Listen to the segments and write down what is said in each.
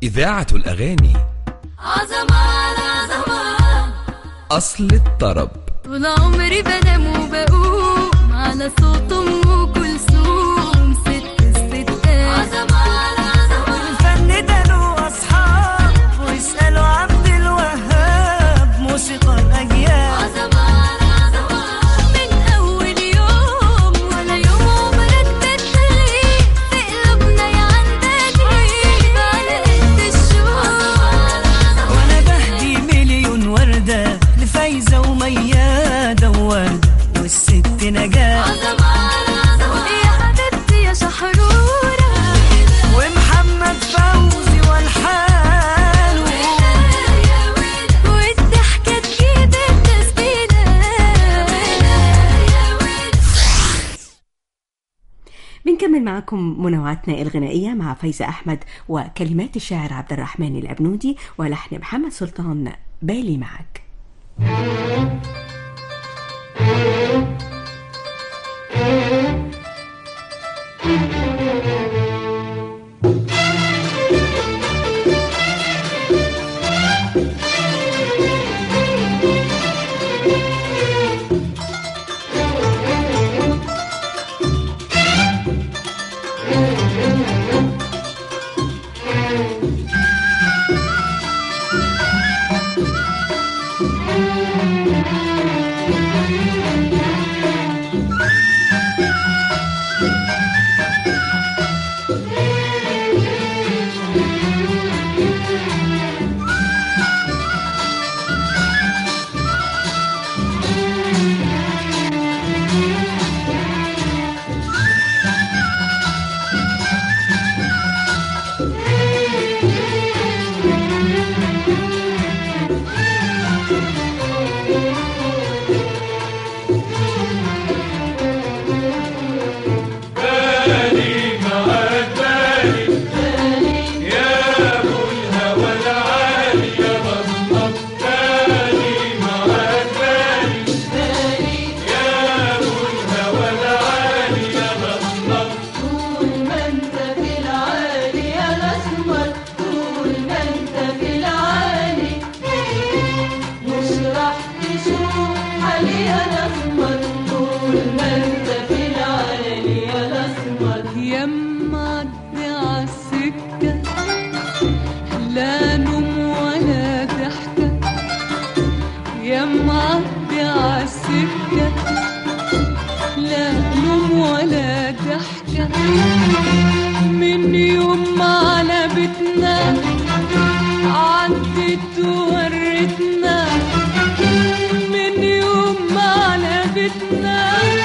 إذاعة الأغاني عظمة عظمة أصل الطرب طول عمري بنام وبقوم على صوت ام كلثوم ست الستات عظمة عظمة الفن ده له أصحاب ويسألوا عبد الوهاب موسيقى الأجيال عظمة عظمة من أول يوم ولا يوم عمرك تتغيب في قلوبنا يا عندك على قد الشوق وأنا بهدي مليون وردة لفايزة وميادة ووردة والست نجاة عظمة عظمة يا حبيبتي يا شحرورة ومحمد فوزي والحال والضحكة تجيب التسبيلة بنكمل معكم منوعاتنا الغنائية مع فايزة أحمد وكلمات الشاعر عبد الرحمن الأبنودي ولحن محمد سلطان بالي معك طول ما انت في العالي يا الاسمر طول ما انت في العالي مش راح تشوف حالي يا الاسمر طول ما انت في العالي يا الاسمر يا معدي عالسكه لا نوم ولا ضحكه يا معدي عالسكه لا نوم ولا ضحكة من يوم ما على بيتنا عدت وورتنا من يوم ما على بيتنا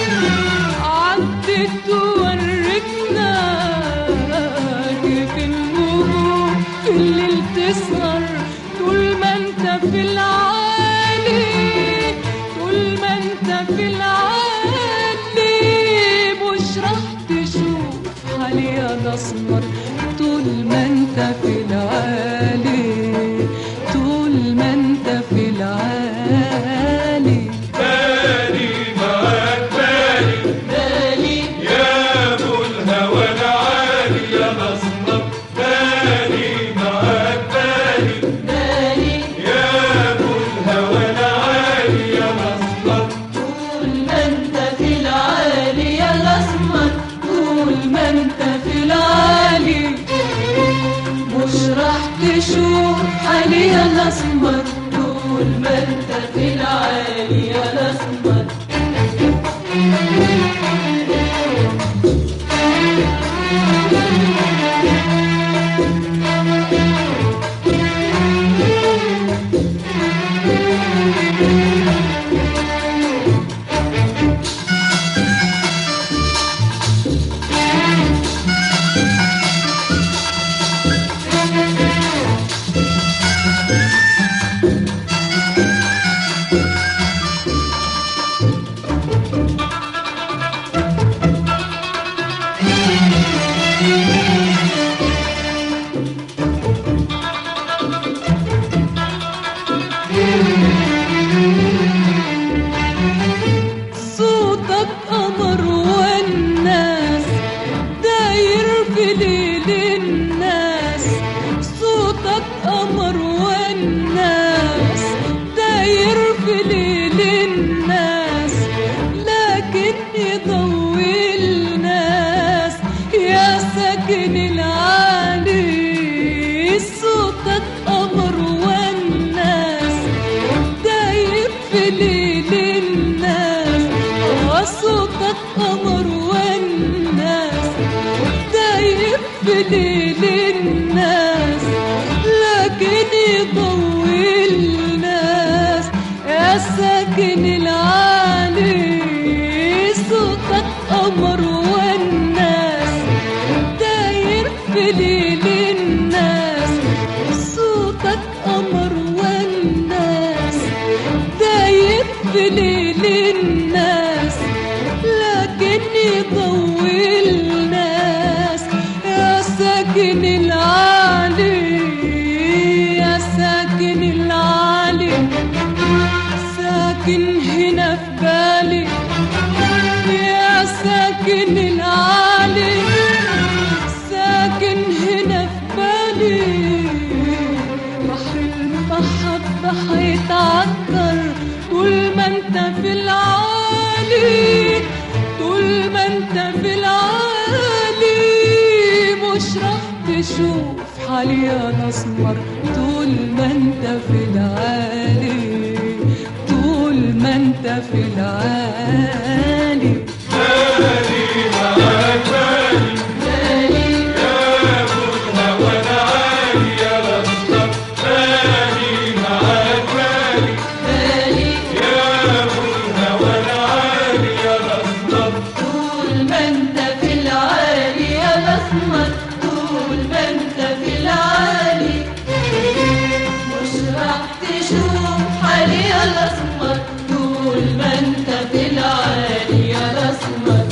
عدت وورتنا كيف النجوم في الليل تسهر طول ما انت في العالي طول ما انت في العالي مش راح تشوف حالي يا الاسمر طول ما انت في العالي طول ما انت في العالي بالي بالي طول ما انت في العالي يا الاسمر طول ما انت في العالي مش راح تشوف حالي يا الاسمر طول ما انت في العالي يا الاسمر حالي يا الاسمر طول ما انت في العالي طول ما انت في العالي طول ما انت في العالي يا الاسمر طول ما انت في العالي مش راح تشوف حالي يا الاسمر طول ما انت في العالي يا الاسمر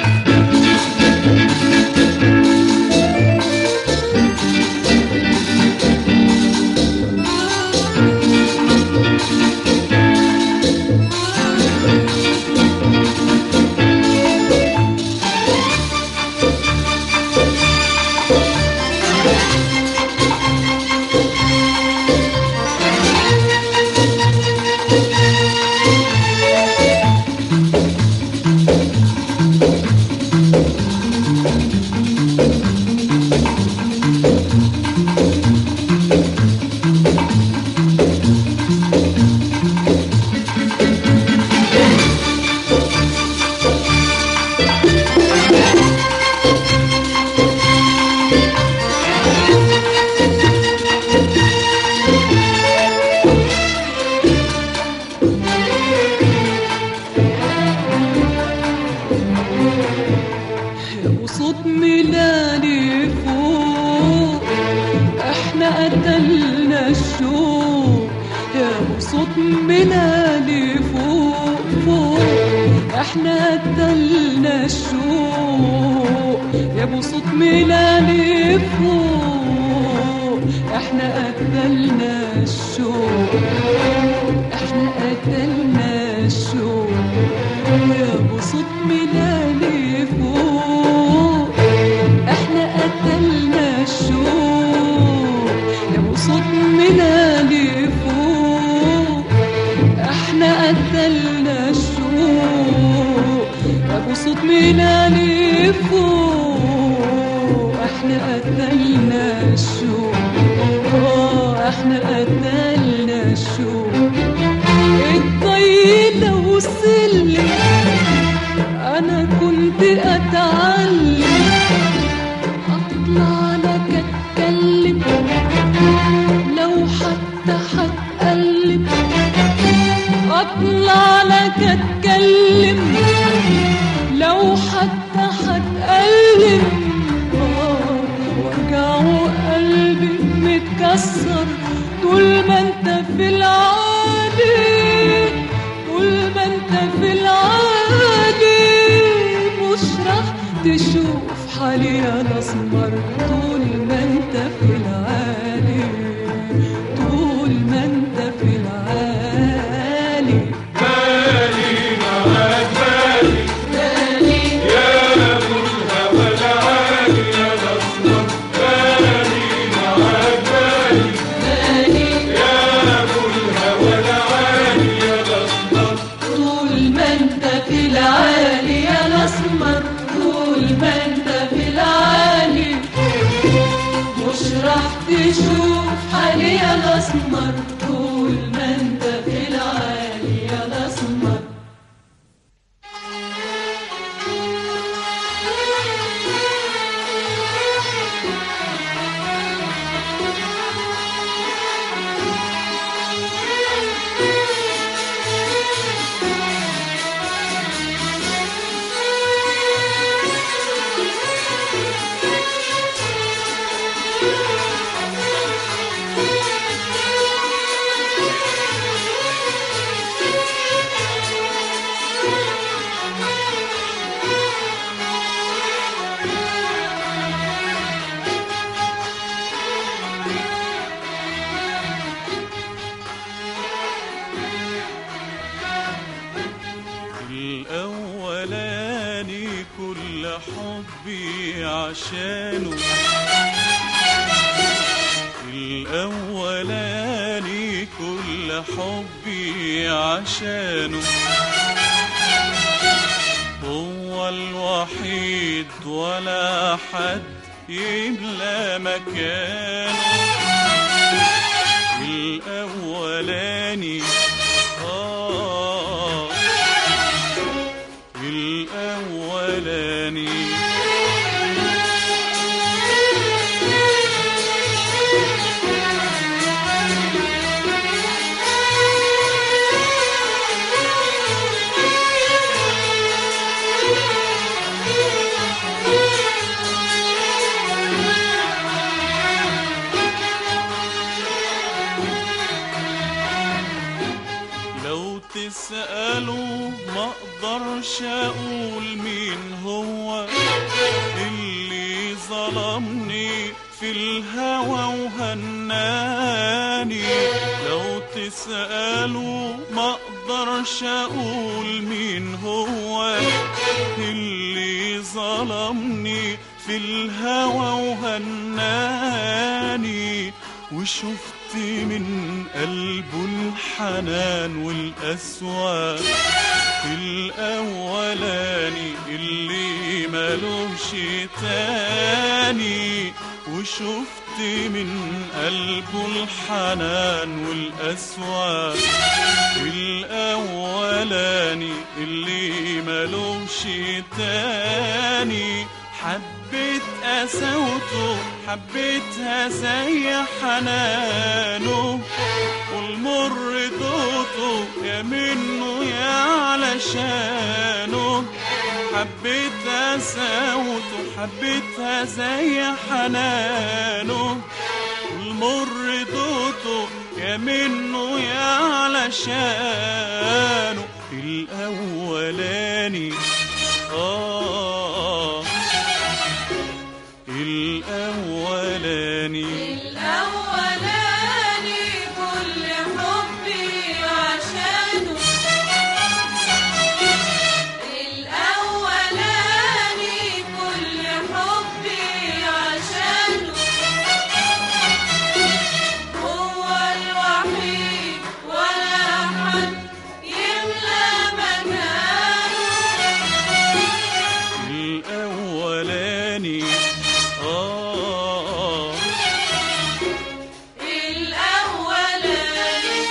وصوت ميلاني فوق احنا قتلنا الشوق يا وصوت ميلاني فوق فوق احنا قتلنا الشوق يا ابو صوت ميلاني فوق احنا قتلنا الشوق احنا قتلنا الشوق يا ابو صوت ميلاني فوق احنا قتلنا الشوق يا ابو صوت ميلاني فوق احنا قتلنا الشوق يا ابو صوت ميلاني فوق احنا قتلنا الشوق اه احنا قتلنا الشوق الضيلة وسلم انا كنت اتعلم اطلع لك اتكلم لو حتى هتقلب اطلع لك اتكلم لو حتى هتقلب آه، وجع وقلبي متكسر طول ما انت في العالي طول ما انت في العالي مش راح تشوف حالي يا الاسمر طول ما انت في العالي طول ما انت في العالي طول ما انت في العالي يا الاسمر طول ما انت في العالي مش راح تشوف حالي يا الاسمر طول ما انت في العالي يا الاسمر الأولاني كل حبي عشانه الأولاني كل حبي عشانه هو الوحيد ولا حد يملى مكانه الأولاني آه الأولاني لو تسألوا ما اقدرش اقول مين هو اللي ظلمني في الهوى وهناني لو تسألوا ما اقدرش اقول مين هو اللي ظلمني في الهوى وهناني وشفت من قلبه الحنان والأسوأ الأولاني اللي ملوش تاني وشفت من قلبه الحنان والأسوأ الأولاني اللي ملوش تاني حبيت قساوته حبيتها زي حنانه والمر دوته يا منه يا علشانه حبيت قساوته حبيتها زي حنانه والمر دوته يا منه يا علشانه الأولاني آه الأولاني الأولاني كل حبي عشانه الأولاني كل حبي عشانه هو الوحيد ولا حد يملى مكانه الأولاني آه الأولاني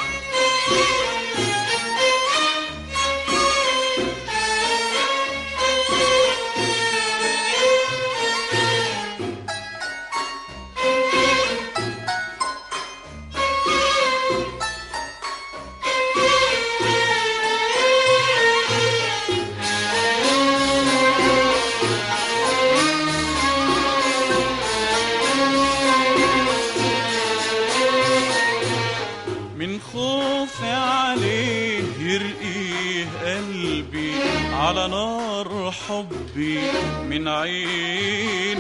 من خوفي عليه يرقيه قلبي على نار حبي من عين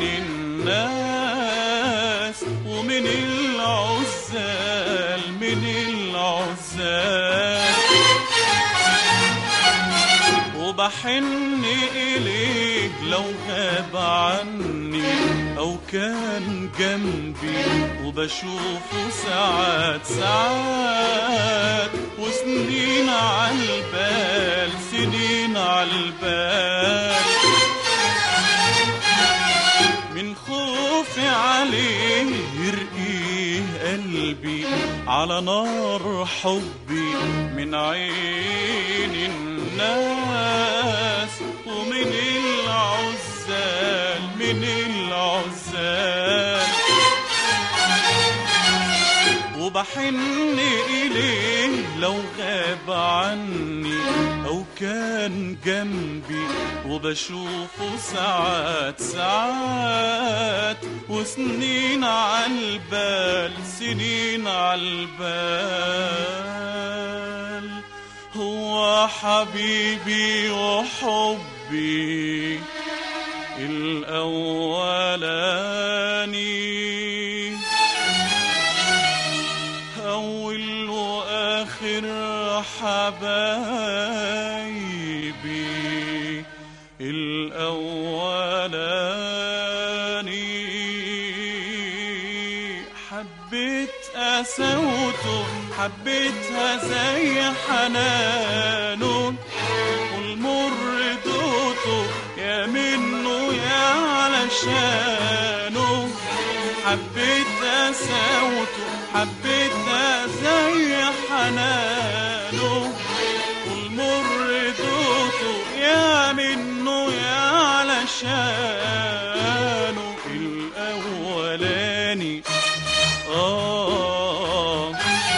الناس ومن العزال من العزال وبحن إليه لو غاب عني أو كان جنبي وبشوفه ساعات ساعات وسنين عالبال سنين عالبال من خوفي عليه يرقيه قلبي على نار حبي من عين الناس ومن العزال من العزال وبحن إليه لو غاب عني أو كان جنبي وبشوفه ساعات ساعات وسنين عالبال سنين عالبال هو حبيبي وحبي الأولاني أول وآخر حبايبي الأولاني حبيت قساوته حبيتها زي حنانه والمر دوته ردوته يا منه يا علشانه حبيت اساوته حبيت زي حنانه والمر دوته يا منه يا علشانه الاولاني آه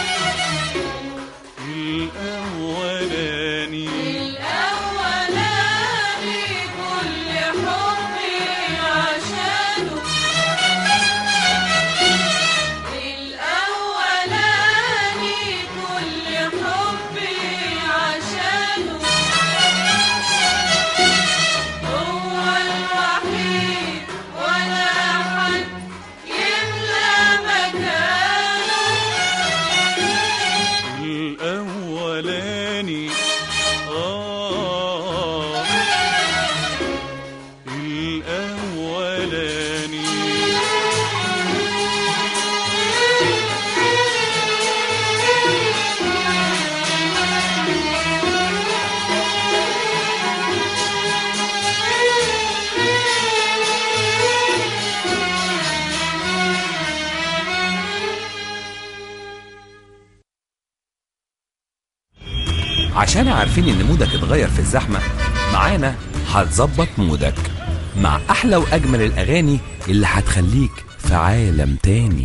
الأولاني الأولاني كل حبي عشانه الأولاني كل حبي عشانه هو الوحيد ولا حد يملى مكانه الأولاني آه الأولاني عشان عارفين ان مودك اتغير في الزحمة معانا هتظبط مودك مع احلى واجمل الاغاني اللي هتخليك في عالم تاني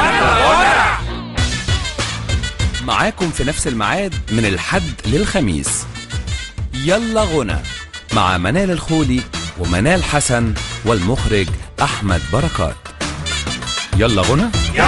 معاكم في نفس الميعاد من الحد للخميس يلا غنى مع منال الخولي ومنال حسن والمخرج احمد بركات يلا غنى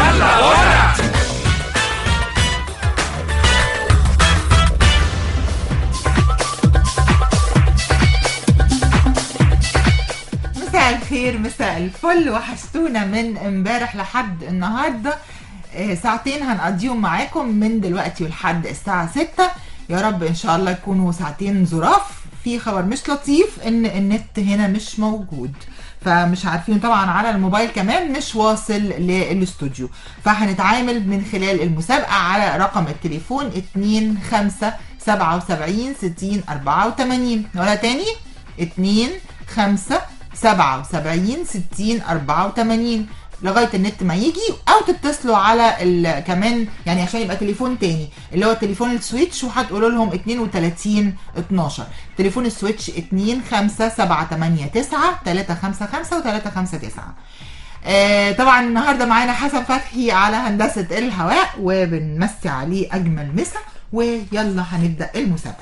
مساء الخير مساء الفل وحشتونا من امبارح لحد النهارده آه، ساعتين هنقضيهم معاكم من دلوقتي ولحد الساعة 6 يا رب ان شاء الله يكونوا ساعتين ظراف في خبر مش لطيف ان النت هنا مش موجود فمش عارفين طبعا على الموبايل كمان مش واصل للاستوديو فهنتعامل من خلال المسابقة على رقم التليفون 2 5 77 60 84 ولا تاني 2 5 77 60 84 لغايه النت ما يجي او تتصلوا على ال... كمان يعني عشان يبقى تليفون تاني اللي هو تليفون السويتش وهتقولوا لهم 32 12 تليفون السويتش 2 5 7 8 9 3 5 5 و 3 5 9 آه طبعا النهارده معانا حسن فتحي على هندسه الهواء وبنمسي عليه اجمل مسا ويلا هنبدا المسابقه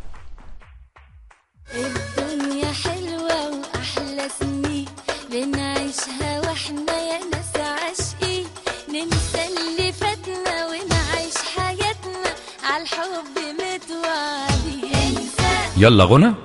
الدنيا حلوة وأحلى سنين بنعيشها واحنا يا ناس عاشقين ننسى اللي فاتنا ونعيش حياتنا عالحب متوعدين انسى يلا غنى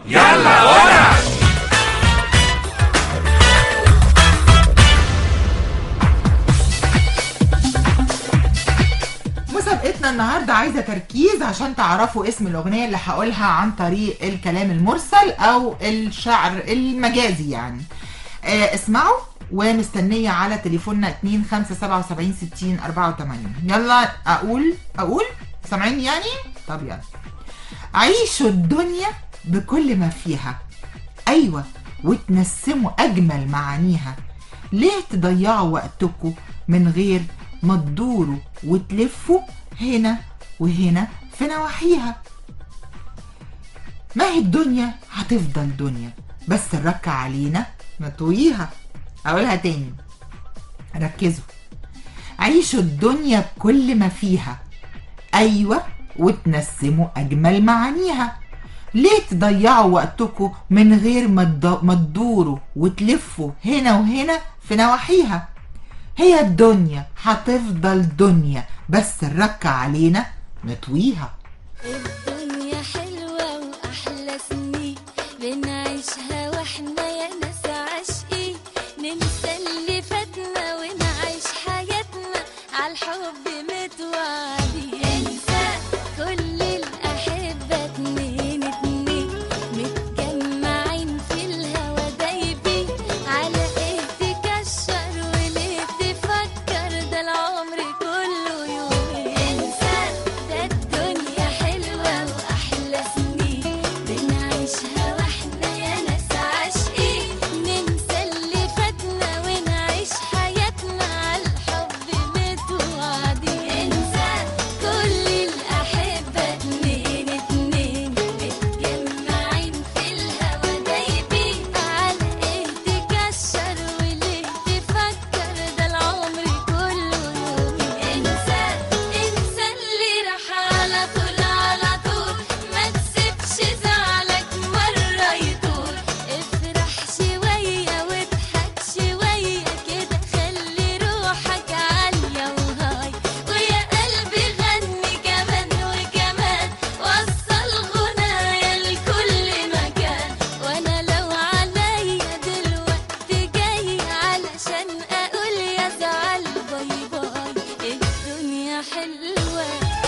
مسابقتنا النهارده عايزه تركيز عشان تعرفوا اسم الاغنيه اللي هقولها عن طريق الكلام المرسل او الشعر المجازي يعني آه اسمعوا ومستنيه على تليفوننا 2 5 77 60 84 يلا اقول اقول سامعين يعني طب يلا عيشوا الدنيا بكل ما فيها ايوه وتنسموا اجمل معانيها ليه تضيعوا وقتكم من غير ما تدوروا وتلفوا هنا وهنا في نواحيها ما هي الدنيا هتفضل دنيا بس الركة علينا نطويها اقولها تاني ركزوا عيشوا الدنيا بكل ما فيها ايوه وتنسموا اجمل معانيها ليه تضيعوا وقتكم من غير ما تد- ما تدوروا وتلفوا هنا وهنا في نواحيها هي الدنيا هتفضل دنيا بس الركة علينا نطويها الدنيا حلوة وأحلى سنين بنعيشها واحنا يا ناس عاشقين ننسى اللي فاتنا ونعيش حياتنا عالحب متوعدين انسى كل الأحبة اتنين اتنين متجمعين في الهوا دايبين على ايه تكشر وليه تفكر ده العمر كله يومين انسى ده الدنيا حلوة وأحلى سنين بنعيشها واحنا يا ناس حلوة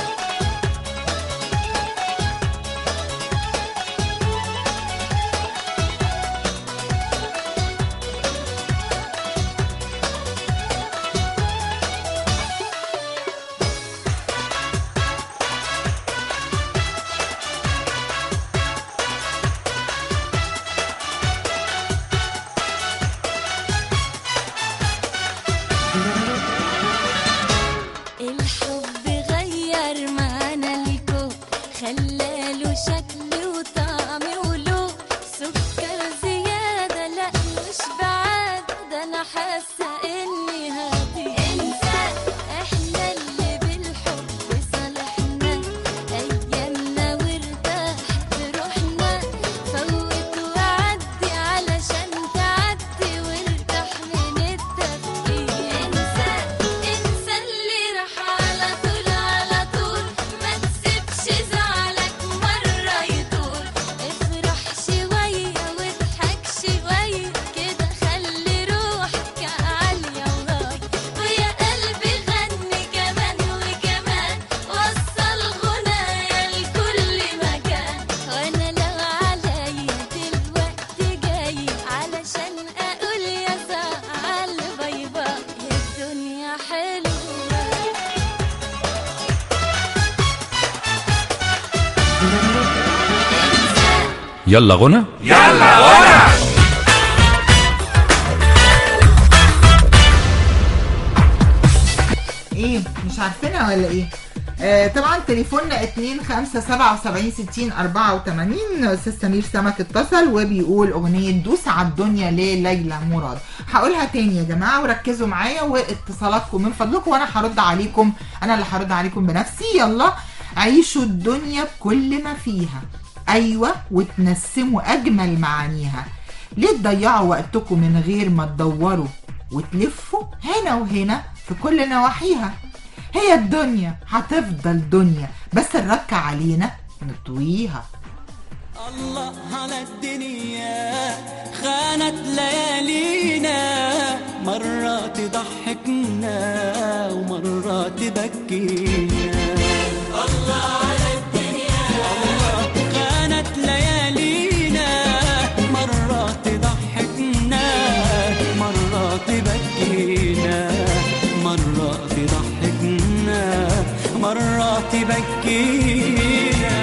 الحب غير معنى الكون خلاله شكل وطعم ولون سكر زيادة لا مش بعاد ده أنا حاسة إني هادي انسى احنا اللي بالحب صالحنا أيامنا وارتاحت روحنا فوت وعدي علشان تعدي وارتاح من التفكير انسى انسى اللي راح على طول على طول ما تسيبش زعلك مرة يطول افرح شوية واضحك شوية كده خلي روحك عالية وهاي ويا قلبي غني كمان وكمان وصل غنايا لكل مكان وانا لو عليا دلوقتي جاي علشان اقول يا زعل باي باي الدنيا حلوة يلا غنى ايه مش عارفينها ولا ايه آه طبعا تليفوننا 2 5 77 60 84 استاذ سمير سمك اتصل وبيقول اغنيه دوس على الدنيا لليلى مراد هقولها تاني يا جماعه وركزوا معايا واتصالاتكم من فضلكم وانا هرد عليكم انا اللي هرد عليكم بنفسي يلا عيشوا الدنيا بكل ما فيها ايوه وتنسموا اجمل معانيها ليه تضيعوا وقتكم من غير ما تدوروا وتلفوا هنا وهنا في كل نواحيها هي الدنيا هتفضل دنيا بس الرك علينا نطويها الله على الدنيا خانت ليالينا مرة تضحكنا ومرة تبكينا الله على الدنيا الله خانت ليالينا مرة تضحكنا مرة تبكينا مرة تضحكنا مرة تبكينا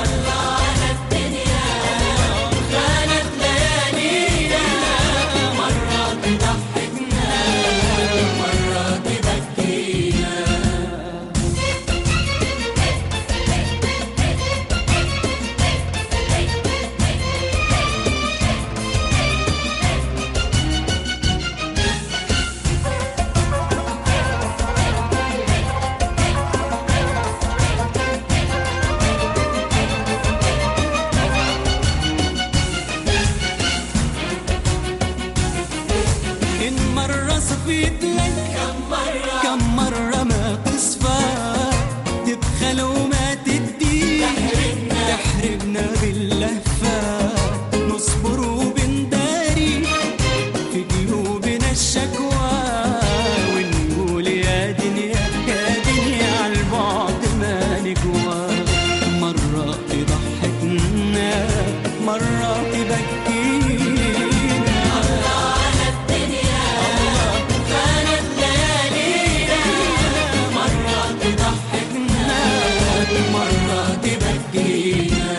كانت ليالينا مرة تضحكنا مرة تبكينا إن مرة صفيت لك كم مرة كم مرة ما تصفى تبخل وما تدي تحرمنا تحرمنا باللهفة نصبر وبنداري في قلوبنا الشكوى ونقول يا دنيا يا دنيا عالبعد ما نقوى مرة تضحكنا مرة تبكينا كانت ليالينا مرة تضحكنا مرة تبكينا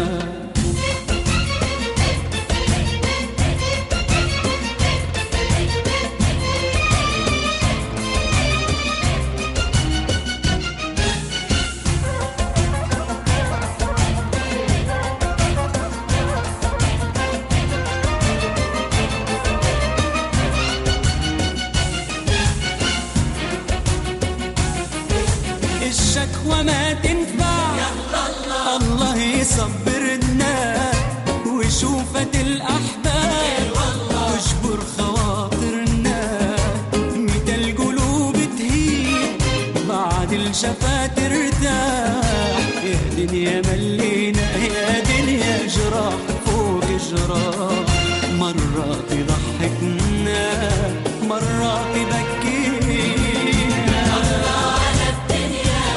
الشكوى ما تنفع الله الله يصبرنا وشوفة الأحباب تجبر خواطرنا متى القلوب تهيب بعد الجفا ترتاح يا دنيا ملينا يا دنيا جراح فوق جراح مرة تضحكنا مرة تبكينا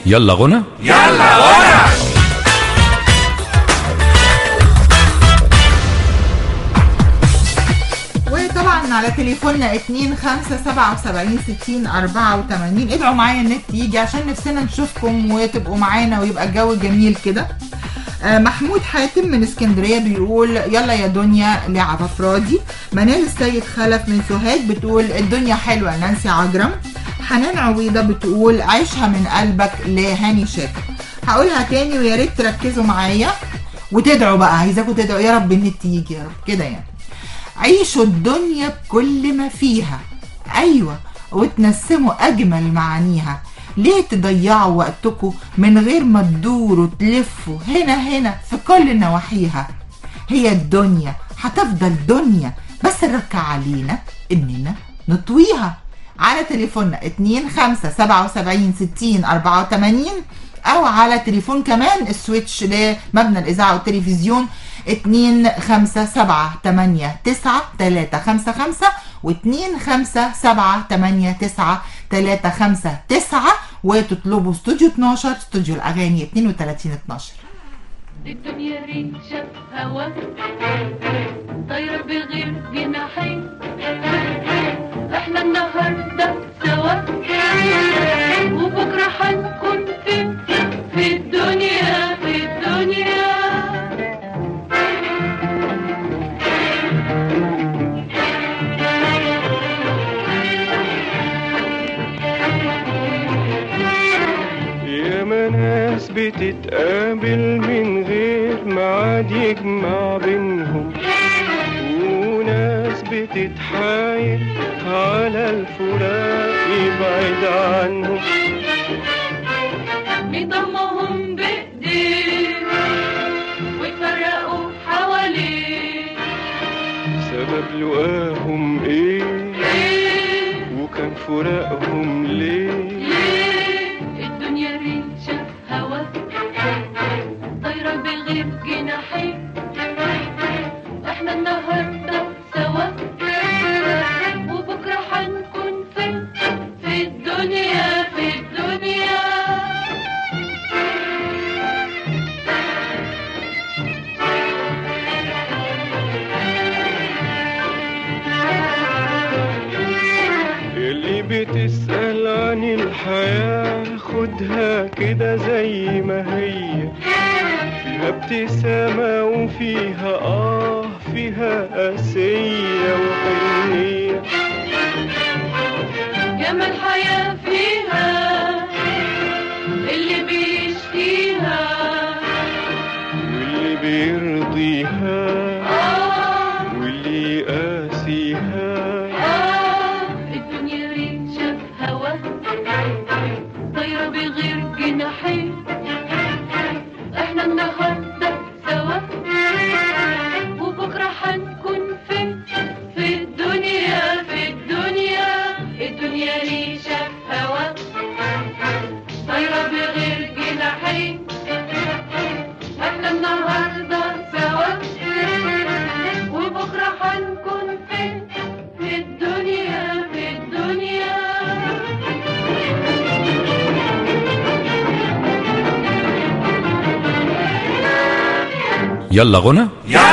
يلا غنى وطبعا على تليفوننا 2 5 77 60 84 ادعوا معايا النت يجي عشان نفسنا نشوفكم وتبقوا معانا ويبقى الجو جميل كده آه، محمود حاتم من اسكندريه بيقول يلا يا دنيا لعبة راضي منال السيد خلف من سوهاج بتقول الدنيا حلوه نانسي عجرم حنان عويضه بتقول عيشها من قلبك لهاني شاكر هقولها تاني ويا ريت تركزوا معايا وتدعوا بقى عايزاكم تدعوا يا رب النت يجي يا رب كده يعني عيشوا الدنيا بكل ما فيها ايوه وتنسموا اجمل معانيها ليه تضيعوا وقتكم من غير ما تدوروا تلفوا هنا هنا في كل نواحيها هي الدنيا هتفضل دنيا بس الركع علينا اننا نطويها على تليفوننا 2 5 77 60 84 او على تليفون كمان السويتش لمبنى الاذاعه والتلفزيون 2 5 7 8 9 3 5 5 و 2 5 7 8 9 3 5 9 وتطلبوا استوديو 12 استوديو الاغاني 32 12 الدنيا ريشة هوا طايرة بغير جناحين احنا النهاردة سوا وبكرة هنكون فين في الدنيا في الدنيا ياما ناس بتتقابل من غير ميعاد يجمع بينهم وناس بتتحايل على الفراق يبعد عنهم بيضمهم بإيديه ويفرقوا حواليه سبب لقاهم ايه ليه وكان فراقهم ليه ليه الدنيا ريشة هوا طايرة بغير جناحين احنا النهاردة سوا وبكرة هنكون فين في الدنيا في الدنيا اللي بتسأل عن الحياة خدها كده زي ما هي فيها ابتسامة وفيها آه فيها قاسية وحنية ياما الحياة فيها اللي بيشكيها واللي بيرضيها آه واللي يقاسيها آه الدنيا ريشة هوا طايرة بغير جناحين احنا النهاردة سوا وبكرة هنكون فين في الدنيا في الدنيا الدنيا ريشة هوا طايرة بغير جناحين احنا النهاردة سوا وبكرة هنكون فين في الدنيا في الدنيا يلا غنى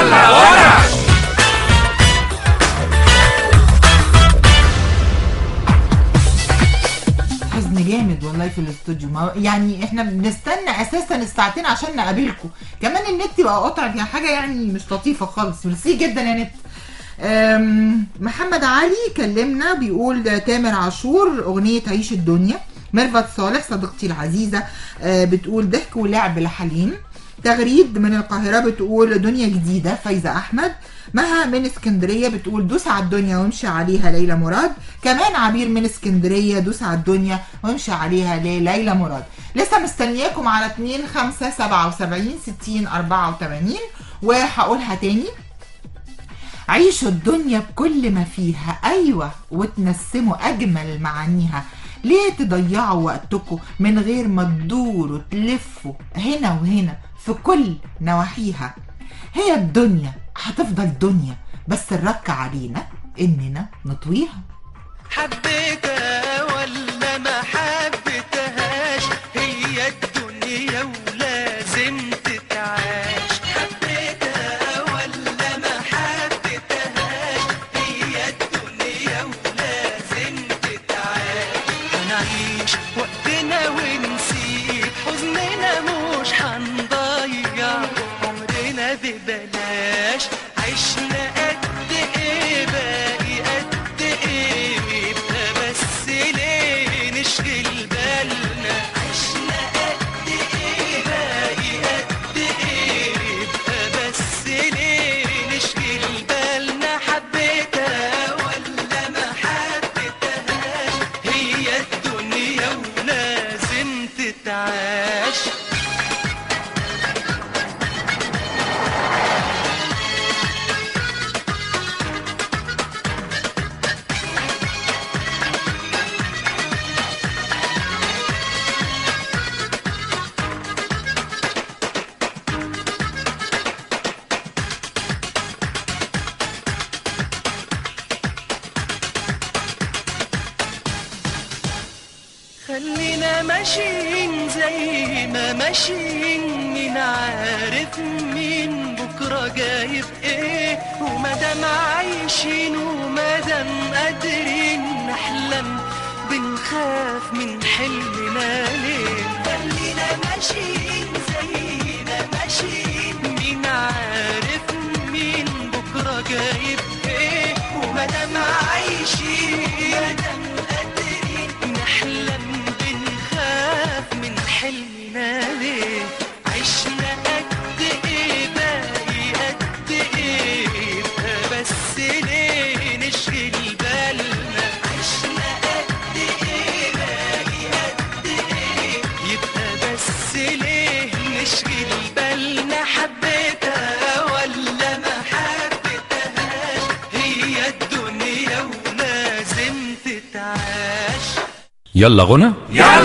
حزن جامد والله في الاستوديو ما يعني احنا بنستنى اساسا الساعتين عشان نقابلكم كمان النت بقى قطع فيها حاجه يعني مش لطيفه خالص ميرسي جدا يا نت أم، محمد علي كلمنا بيقول ده تامر عاشور اغنيه عيش الدنيا ميرفت صالح صديقتي العزيزه آه، بتقول ضحك ولعب لحليم تغريد من القاهره بتقول دنيا جديده فايزه احمد مها من اسكندريه بتقول دوس على الدنيا وامشي عليها ليلى مراد كمان عبير من اسكندريه دوس على الدنيا وامشي عليها لليلى مراد لسه مستنياكم على 2 5 77 60 84 وهقولها تاني عيشوا الدنيا بكل ما فيها أيوة وتنسموا أجمل معانيها ليه تضيعوا وقتكم من غير ما تدوروا تلفوا هنا وهنا في كل نواحيها هي الدنيا هتفضل دنيا بس الرك علينا إننا نطويها حبيتها ولا ما حبيتهاش هي نعيش وقتنا ونسيب حزننا مش هنضيع عمرنا ببلاش عشنا قد ايه باقي قد ايه يبقى بس ليه نشغل بالنا عشنا قد ايه باقي قد ايه يبقى بس ليه نشغل بالنا حبيتها ولا ما حبيتهاش هي الدنيا ولازم تتعاش خلينا ماشيين زي ما ماشيين مين عارف مين بكرة جايب ايه ومادام عايشين ومادام قادرين نحلم بنخاف من حلمنا ليه خلينا ماشيين زي ما ماشيين مين عارف مين بكرة جايب ايه ومادام عايشين مادام قادرين نحلم بنخاف من حلمنا ليه عشنا قد ايه باقي قد ايه يبقى بس ليه نشغل بالنا عشنا قد ايه باقي قد ايه يبقى بس ليه نشغل بالنا حبيتها ولا ما حبيتهاش هي الدنيا ولازم تتعاش يلا غنى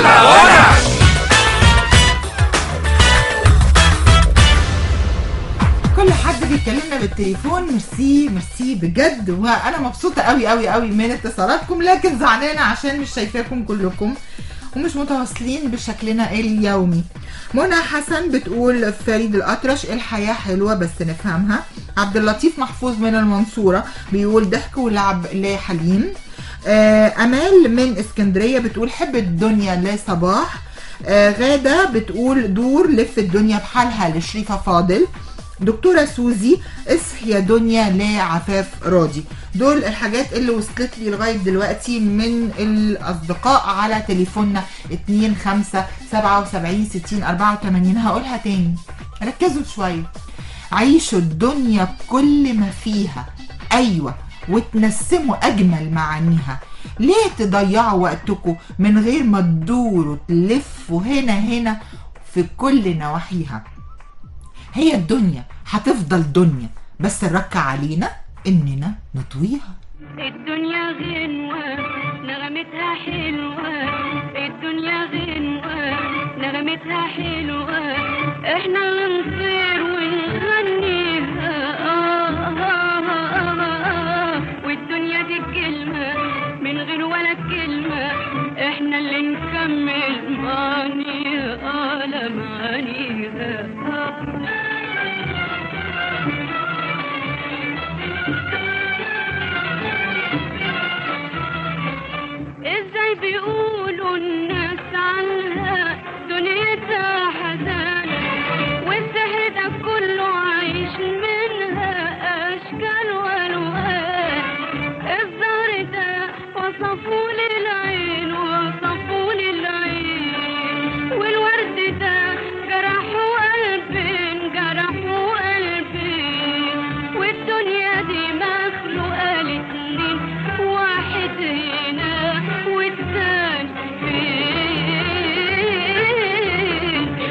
كل حد بيكلمنا بالتليفون ميرسي ميرسي بجد وانا مبسوطه قوي قوي قوي من اتصالاتكم لكن زعلانه عشان مش شايفاكم كلكم ومش متواصلين بشكلنا اليومي منى حسن بتقول فريد الأطرش الحياة حلوة بس نفهمها عبد اللطيف محفوظ من المنصورة بيقول ضحك ولعب لحليم آه أمال من اسكندرية بتقول حب الدنيا لصباح آه غادة بتقول دور لف الدنيا بحالها لشريفة فاضل دكتورة سوزي اصحي يا دنيا لعفاف راضي دول الحاجات اللي وصلت لي لغاية دلوقتي من الأصدقاء على تليفوننا 2 5 77 60 84 هقولها تاني ركزوا شوية عيشوا الدنيا بكل ما فيها أيوة وتنسموا أجمل معانيها ليه تضيعوا وقتكم من غير ما تدوروا تلفوا هنا هنا في كل نواحيها هي الدنيا هتفضل دنيا بس الركة علينا اننا نطويها الدنيا غنوة نغمتها حلوة الدنيا غنوة نغمتها حلوة احنا نطير ونغنيها آه آه آه آه والدنيا دي كلمة من غير ولا كلمة احنا اللي نكمل معانيها آه لا معانيها آه ازاي بيقولوا الناس عنها دنيتها حزان والسحر ده كله عايش منها اشكال والوان الزهر ده وصفوا للعين وصفوا للعين والورد ده جرحوا قلبين جرحوا قلبين والدنيا دي مخلوقة لاتنين واحد هنا والتاني فين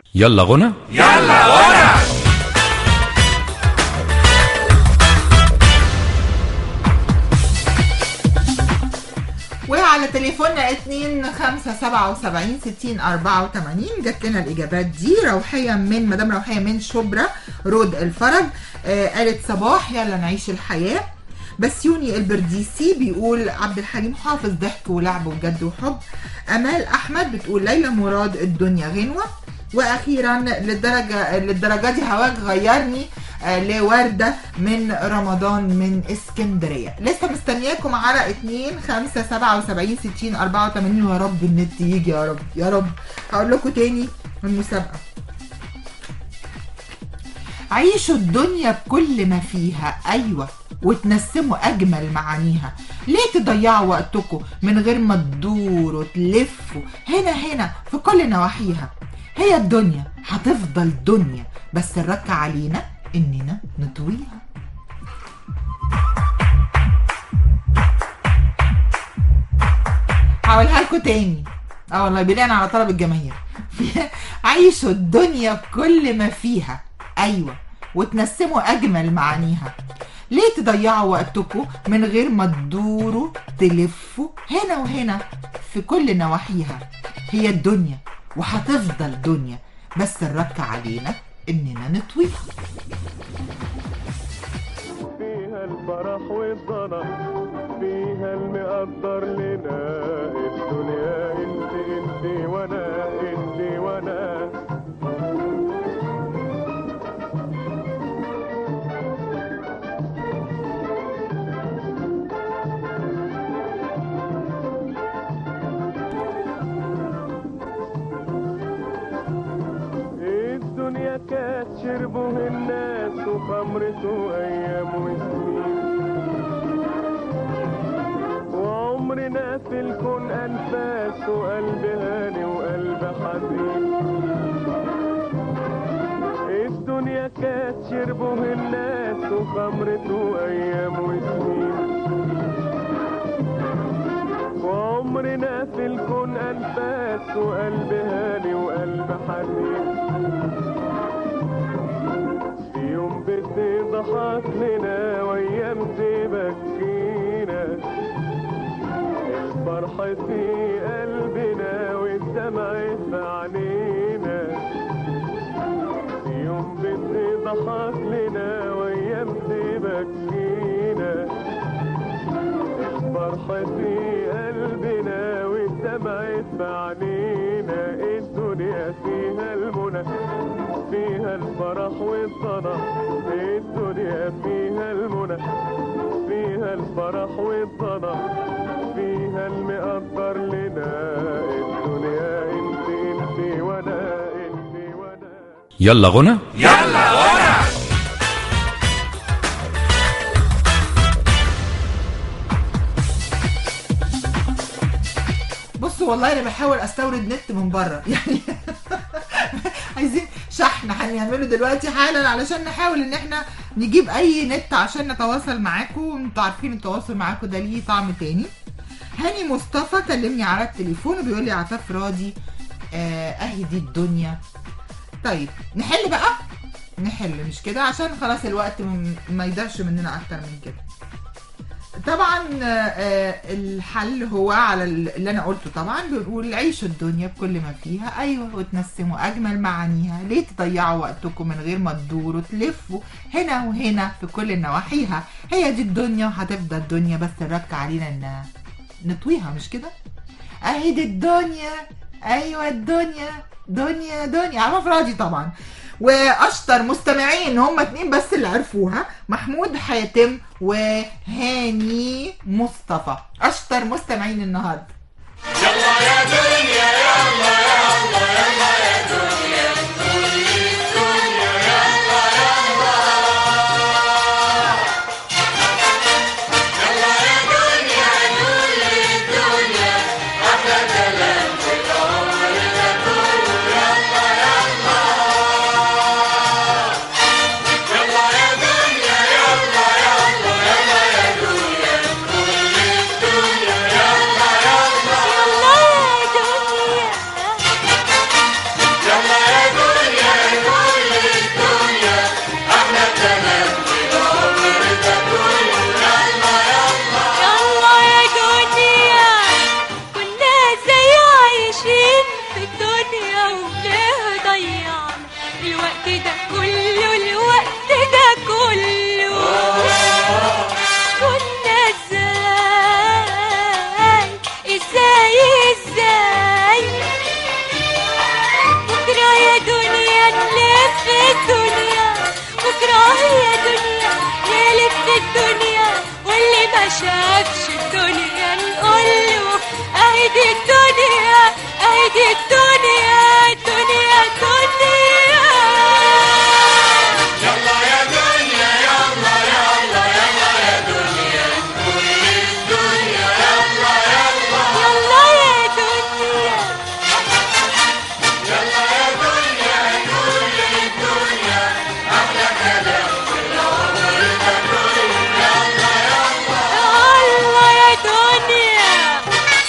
يلا غنى وعلى تليفوننا 2 5 77 60 84 جات لنا الاجابات دي روحيه من مدام روحيه من شبرا رود الفرج آه قالت صباح يلا نعيش الحياه بسيوني البرديسي بيقول عبد الحليم حافظ ضحك ولعب وجد وحب امال احمد بتقول ليلى مراد الدنيا غنوه واخيرا للدرجه للدرجه دي هواك غيرني آه، لوردة من رمضان من اسكندرية لسه مستنياكم على 2 5 77 60 84 ويا رب النت يجي يا رب يا رب هقول لكم تاني المسابقة عيشوا الدنيا بكل ما فيها أيوة وتنسموا أجمل معانيها ليه تضيعوا وقتكم من غير ما تدوروا تلفوا هنا هنا في كل نواحيها هي الدنيا هتفضل دنيا بس الرك علينا إننا نطويها هقولها لكم تاني اه والله بناء على طلب الجماهير عيشوا الدنيا بكل ما فيها ايوه وتنسموا اجمل معانيها ليه تضيعوا وقتكم من غير ما تدوروا تلفوا هنا وهنا في كل نواحيها هي الدنيا وهتفضل دنيا بس الرك علينا اننا نطويها فيها الفرح والضنا فيها المقدر لنا الدنيا انت انت وانا انت وانا الدنيا كانت شربه الناس وخمرته ايام وسنين وعمرنا في الكون انفاس وقلب هاني وقلب حزين الدنيا كانت شربه الناس وخمرته ايام وسنين وعمرنا في الكون انفاس وقلب هاني وقلب حزين في يوم بتضحك لنا وايام تبكينا الفرح في قلبنا والدمع في عينينا في يوم بتضحك لنا وايام تبكينا الفرح في قلبنا والدمع في عينينا الدنيا فيها المنى فيها الفرح والضنا الدنيا فيها المنى فيها الفرح والضنا فيها المقدر لنا الدنيا انت انت وانا انت وانا يلا غنى بصوا والله انا بحاول استورد نت من بره يعني عايزين شحن هنعمله دلوقتي حالا علشان نحاول ان احنا نجيب اي نت عشان نتواصل معاكم انتوا عارفين التواصل معاكم ده ليه طعم تاني هاني مصطفى كلمني على التليفون وبيقول لي عطاف راضي آه اهي دي الدنيا طيب نحل بقى نحل مش كده عشان خلاص الوقت م- ما يضيعش مننا اكتر من كده طبعا آه، الحل هو على اللي انا قلته طبعا بنقول عيشوا الدنيا بكل ما فيها ايوه وتنسموا اجمل معانيها ليه تضيعوا وقتكم من غير ما تدوروا تلفوا هنا وهنا في كل نواحيها هي دي الدنيا وهتفضل الدنيا بس الرك علينا ان نطويها مش كده اهي دي الدنيا ايوه الدنيا دنيا دنيا عارفه راضي طبعا واشطر مستمعين هم اتنين بس اللي عرفوها محمود حاتم وهاني مصطفى اشطر مستمعين النهارده يلا يا وليه ضيعنا الوقت ده كله الوقت ده كله كنا ازاي ازاي ازاي بكرة يا دنيا نلف الدنيا بكرة يا دنيا نلف الدنيا واللي ما شافش الدنيا نقوله اهدي الدنيا اهدي الدنيا الدنيا دنيا يلا يا دنيا الله يا دنيا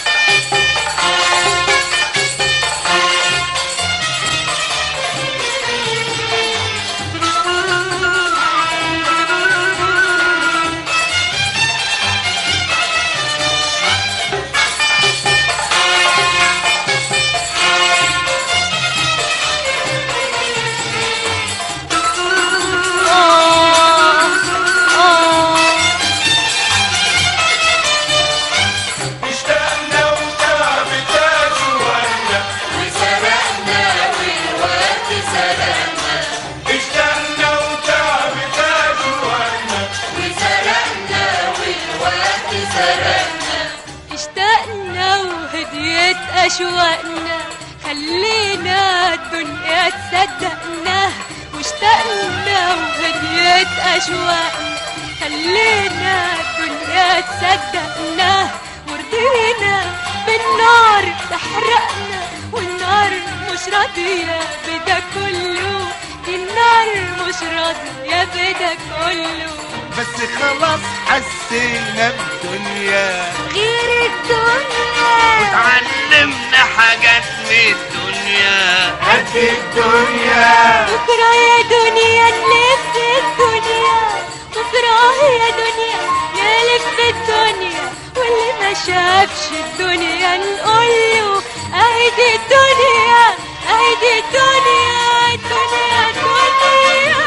اشتقنا وتعبت أشواقنا وسرقنا والوقت سرقنا اشتقنا وتعبت أشواقنا وسرقنا والوقت سرقنا اشتقنا وهديت أشواقنا خلينا الدنيا تصدقنا واشتقنا وهديت أشواقنا خلينا الدنيا تصدقنا ورضينا بالنار تحرقنا والنار مش راضية بدا كله دي النار مش راضية بدا كله بس خلاص حسينا بالدنيا غير الدنيا وتعلمنا حاجات من الدنيا قد الدنيا بكرة يا دنيا نلف الدنيا بكرة يا دنيا نلف الدنيا واللي ما شافش الدنيا نقوله اهدي الدنيا اهدي الدنيا الدنيا دنيا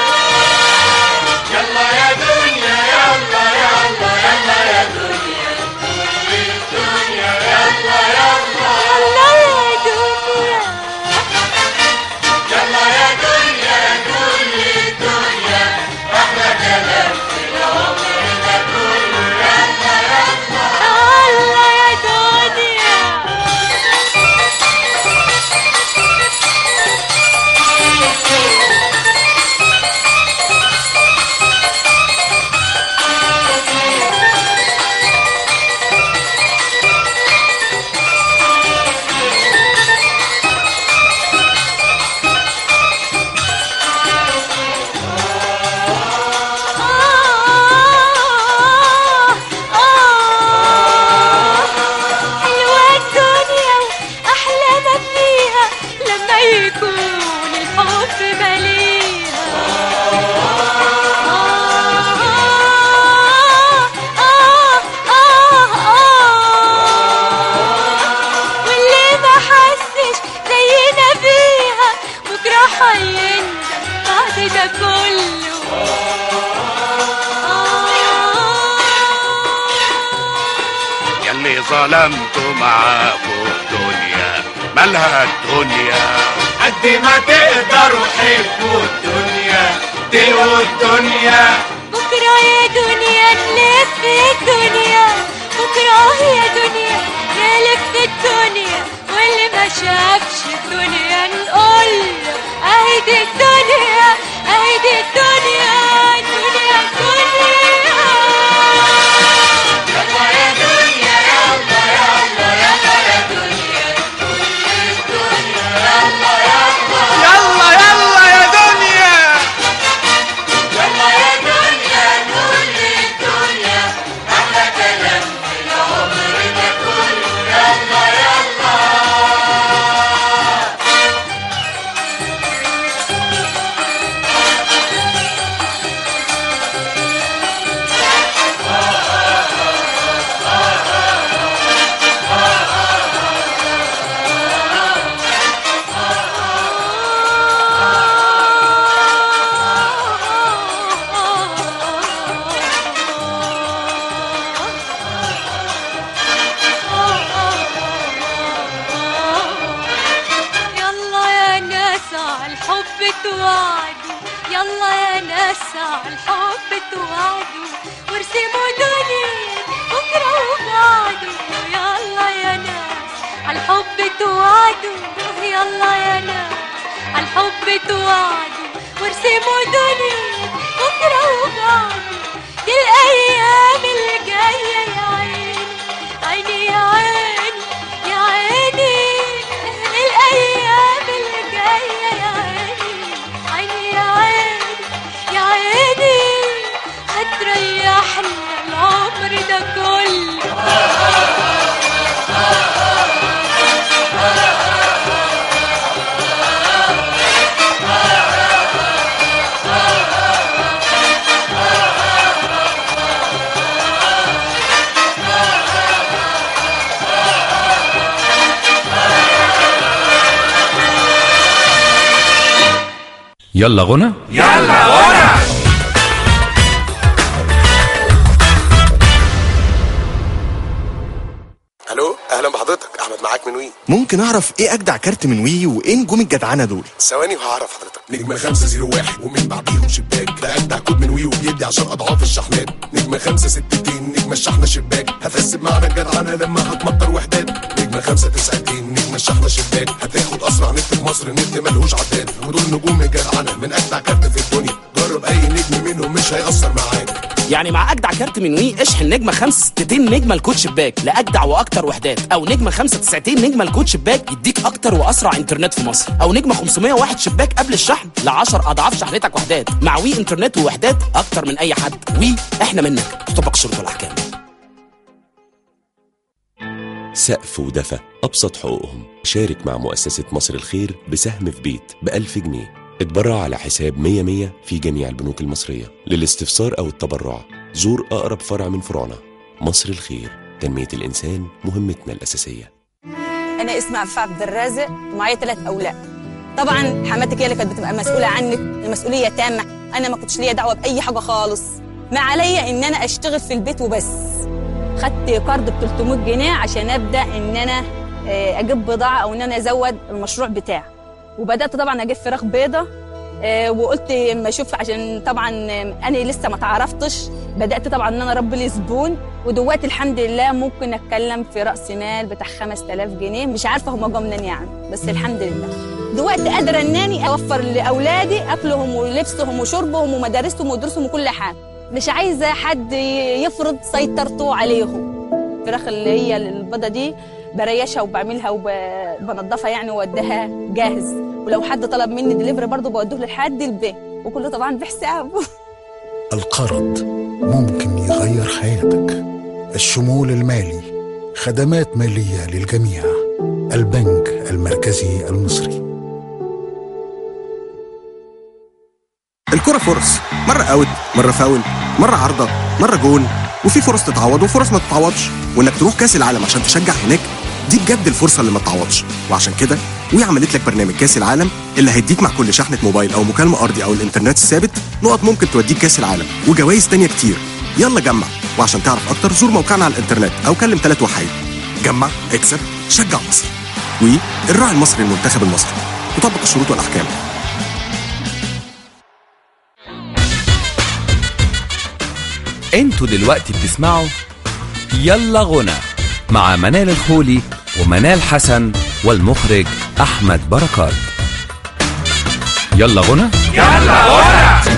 يلا يا دنيا يلا يلا يلا يا دنيا كل الدنيا يلا يلا الله يا دنيا يلا يا دنيا كل الدنيا احلى كلام في العمر ده كله يلا يلا الله يا دنيا حلوة الدنيا وأحلى ما فيها لما يكون الحب مليها واللي ما حسش زينا فيها بكرة هيندم بعد ده كله يلي ظلمتوا معاكوا الدنيا مالها الدنيا قد ما تقدروا حبوا الدنيا تقوا الدنيا بكرة يا دنيا نلف الدنيا بكرة يا دنيا نلف الدنيا واللي ما شافش الدنيا نقول له اهدي الدنيا اهدي الدنيا الدنيا الدنيا يلا يا دنيا يلا يلا يلا يا دنيا كل الدنيا يلا يلا يلا يلا يا دنيا يلا يا دنيا كل الدنيا احلى كلام في العمر ده كله يلا يلا توعدوا يلا يا ناس على الحب توعدوا وارسموا دنيا بكرة وبعده يلا يا ناس على الحب توعدوا يلا يا ناس على الحب توعدوا وارسموا دنيا بكرة وبعده دي الأيام الجاية يا عيني عيني يا عيني يا عيني الأيام الجاية يا عيني عيني يا عيني يا عيني هتريحنا العمر ده كله يلا غنى يلا غنى الو اهلا بحضرتك احمد معاك من وي ممكن اعرف ايه اجدع كارت من وي وايه نجوم الجدعنه دول ثواني وهعرف حضرتك نجمة خمسة زيرو واحد ومن بعديهم شباك ده أجدع كود من وي وبيدي عشان أضعاف الشحنات نجمة خمسة ستتين نجمة الشحنة شباك هتحس بمعنى الجدعنة لما هتمطر وحدات نجمة خمسة تسعتين نجمة الشحنة شباك هتاخد أسرع نت في مصر نت ملهوش عداد ودول نجوم الجدعنة من أجدع كارت في الدنيا جرب أي نجم منهم مش هيأثر معاك يعني مع اجدع كارت من وي اشحن نجمه 65 نجمه الكود شباك لاجدع واكتر وحدات او نجمه 95 نجمه الكود شباك يديك اكتر واسرع انترنت في مصر او نجمه 501 شباك قبل الشحن ل 10 اضعاف شحنتك وحدات مع وي انترنت ووحدات اكتر من اي حد وي احنا منك تطبق الشروط والاحكام سقف ودفى أبسط حقوقهم شارك مع مؤسسة مصر الخير بسهم في بيت بألف جنيه اتبرع على حساب 100 100 في جميع البنوك المصرية للاستفسار أو التبرع زور أقرب فرع من فروعنا مصر الخير تنمية الإنسان مهمتنا الأساسية انا اسمي عفاف عبد الرازق ومعايا ثلاث اولاد طبعا حماتك هي اللي كانت بتبقى مسؤوله عنك المسؤوليه تامه انا ما كنتش ليا دعوه باي حاجه خالص ما عليا ان انا اشتغل في البيت وبس خدت قرض ب 300 جنيه عشان ابدا ان انا آه، اجيب بضاعه او ان انا ازود المشروع بتاعي وبدات طبعا اجيب فراخ بيضه آه، وقلت اما اشوف عشان طبعا آه، انا لسه ما تعرفتش بدات طبعا ان انا اربي لي زبون ودلوقتي الحمد لله ممكن اتكلم في راس مال بتاع 5000 جنيه مش عارفه هم جم منين يعني بس الحمد لله دلوقتي قادره انني اوفر لاولادي اكلهم ولبسهم وشربهم ومدارسهم ودروسهم وكل حاجه مش عايزه حد يفرض سيطرته عليهم الفراخ اللي هي البيضه دي بريشها وبعملها وبنضفها يعني ووديها جاهز ولو حد طلب مني دليفري برضه بوديه لحد البيت وكله طبعا بحسابه القرض ممكن يغير حياتك الشمول المالي خدمات مالية للجميع البنك المركزي المصري الكرة فرص مرة اوت مرة فاول مرة عارضة مرة جون وفي فرص تتعوض وفرص ما تتعوضش وانك تروح كاس العالم عشان تشجع هناك دي بجد الفرصة اللي ما تتعوضش وعشان كده وي عملت لك برنامج كاس العالم اللي هيديك مع كل شحنة موبايل او مكالمة ارضي او الانترنت الثابت نقط ممكن توديك كاس العالم وجوائز تانية كتير يلا جمع وعشان تعرف اكتر زور موقعنا على الانترنت او كلم ثلاث وحيد جمع اكسب شجع مصر وي الراعي المصري للمنتخب المصري وطبق الشروط والاحكام انتوا دلوقتي بتسمعوا يلا غنى مع منال الخولي ومنال حسن والمخرج احمد بركات يلا غنى يلا غنى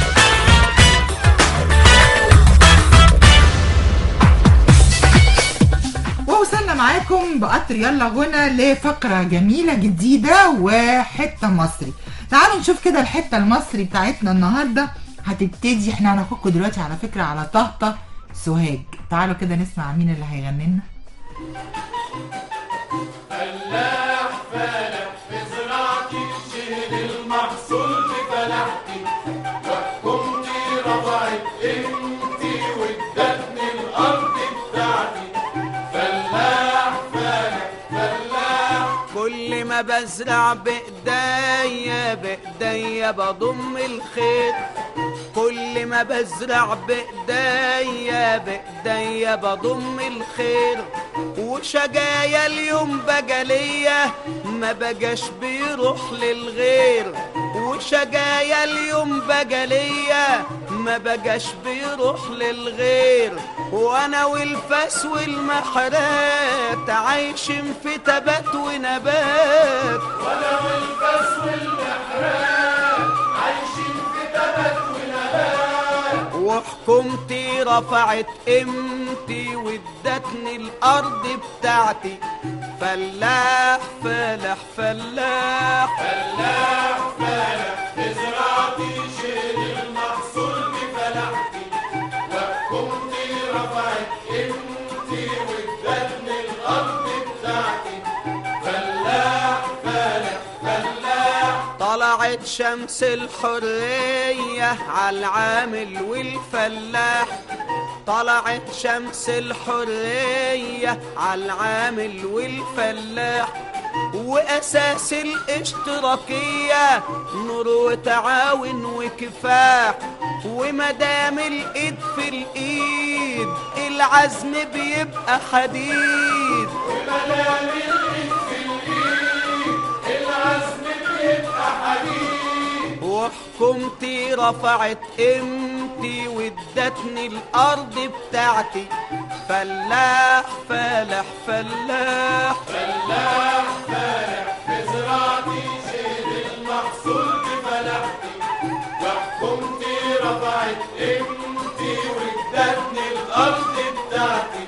ووصلنا معاكم بقطر يلا غنى لفقرة جميلة جديدة وحتة مصري تعالوا نشوف كده الحتة المصري بتاعتنا النهاردة هتبتدي احنا هناخدكم دلوقتي على فكرة على طهطة سوهاج تعالوا كده نسمع مين اللي هيغني لنا فلاح فلاح في زراعتي شيل المحصول بفلاحتي وحكمتي رفعت قيمتي وادتني الارض بتاعتي فلاح فلاح فلاح كل ما بزرع بايديا بايديا بضم الخير كل ما بزرع بايديا بايديا بضم الخير وشجايا اليوم بقى ليا ما بقاش بيروح للغير وشجايا اليوم بقى ليا ما بقاش بيروح للغير وانا والفاس والمحرات عايشين في تبات ونبات وانا والفاس والمحراب عايشين في تبت ونبات وحكومتي رفعت قيمتي وادتني الارض بتاعتي فلاح فلاح فلاح فلاح فلاح تزرعتي شيل المحصول بفلاحتي وحكومتي رفعت قيمتي وادتني الارض بتاعتي فلاح فلاح فلاح طلعت شمس الحرية على العامل والفلاح طلعت شمس الحرية على العامل والفلاح وأساس الاشتراكية نور وتعاون وكفاح ومدام الإيد في الإيد العزم بيبقى حديد ومدام الايد في الايد العزم بيبقى حديد وحكومتي رفعت قيمتي وادتني الارض بتاعتي فلاح فلاح فلاح فلاح فلاح تزرعتي شيل المحصول بفلاحتي وحكومتي رفعت قيمتي وادتني الارض بتاعتي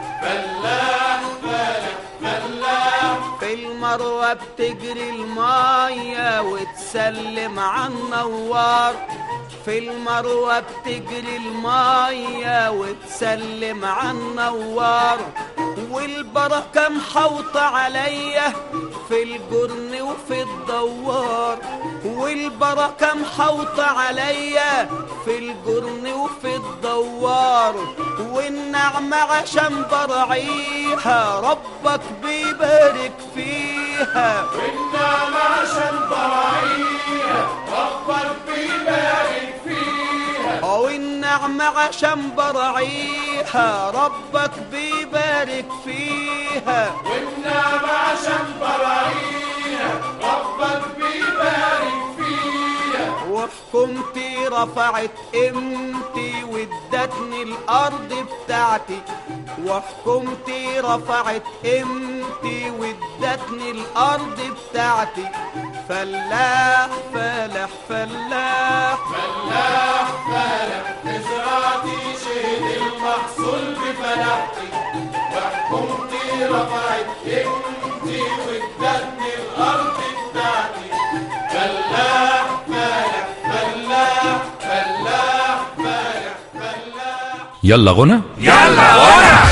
فلاح فلاح فلاح في المروة بتجري المية وتسلم على النوار في المروة بتجري المية وتسلم على النوار والبركة محوطة عليا في الجرن وفي الدوار والبركة محوطة عليا في الجرن وفي الدوار والنعمة عشان برعيها ربك بيبارك فيها والنعمة عشان براعيها ربك بيبارك فيها والنعمة عشان برعيها ربك بيبارك فيها والنعمة عشان براعيها ربك بيبارك فيها وحكومتي رفعت قيمتي وادتني الارض بتاعتي وحكومتي رفعت قيمتي وادتني الارض بتاعتي فلاح فلاح فلاح فلاح فلاح تزرعتي شيل المحصول بفلاحتي وحكومتي رفعت قيمتي وادتني الارض بتاعتي فلاح فلاح فلاح فلاح فلاح فلاح يلا غنى يلا غنى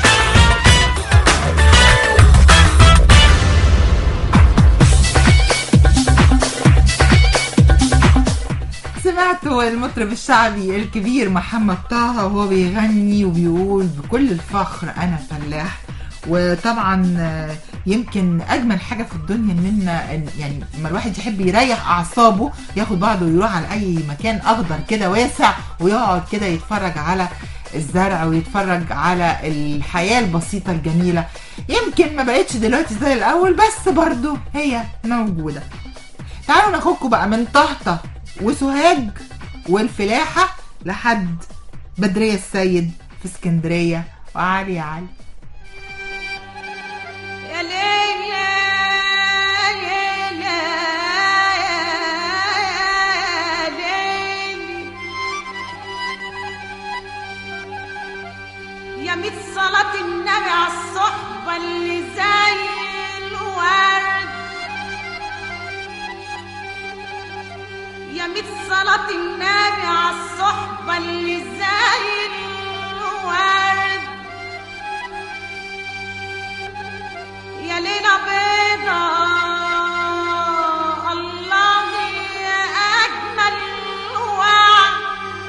سمعتوا المطرب الشعبي الكبير محمد طه وهو بيغني وبيقول بكل الفخر انا فلاح وطبعا آه، يمكن اجمل حاجه في الدنيا اننا إن- يعني لما الواحد يحب يريح اعصابه ياخد بعضه ويروح على اي مكان اخضر كده واسع ويقعد كده يتفرج على الزرع ويتفرج على الحياه البسيطه الجميله يمكن ما بقتش دلوقتي زي الاول بس برضو هي موجوده تعالوا ناخدكم بقى من طهطة وسوهاج والفلاحة لحد بدرية السيد في اسكندرية وعلي يا علي يا ليل يا ليل يا ليل يا ميت صلاة النبي على الصحبة اللي زي الورد يا ميت صلاة النبي على الصحبة اللي زي الورد يا ليلة بيضة الله يا أجمل وعد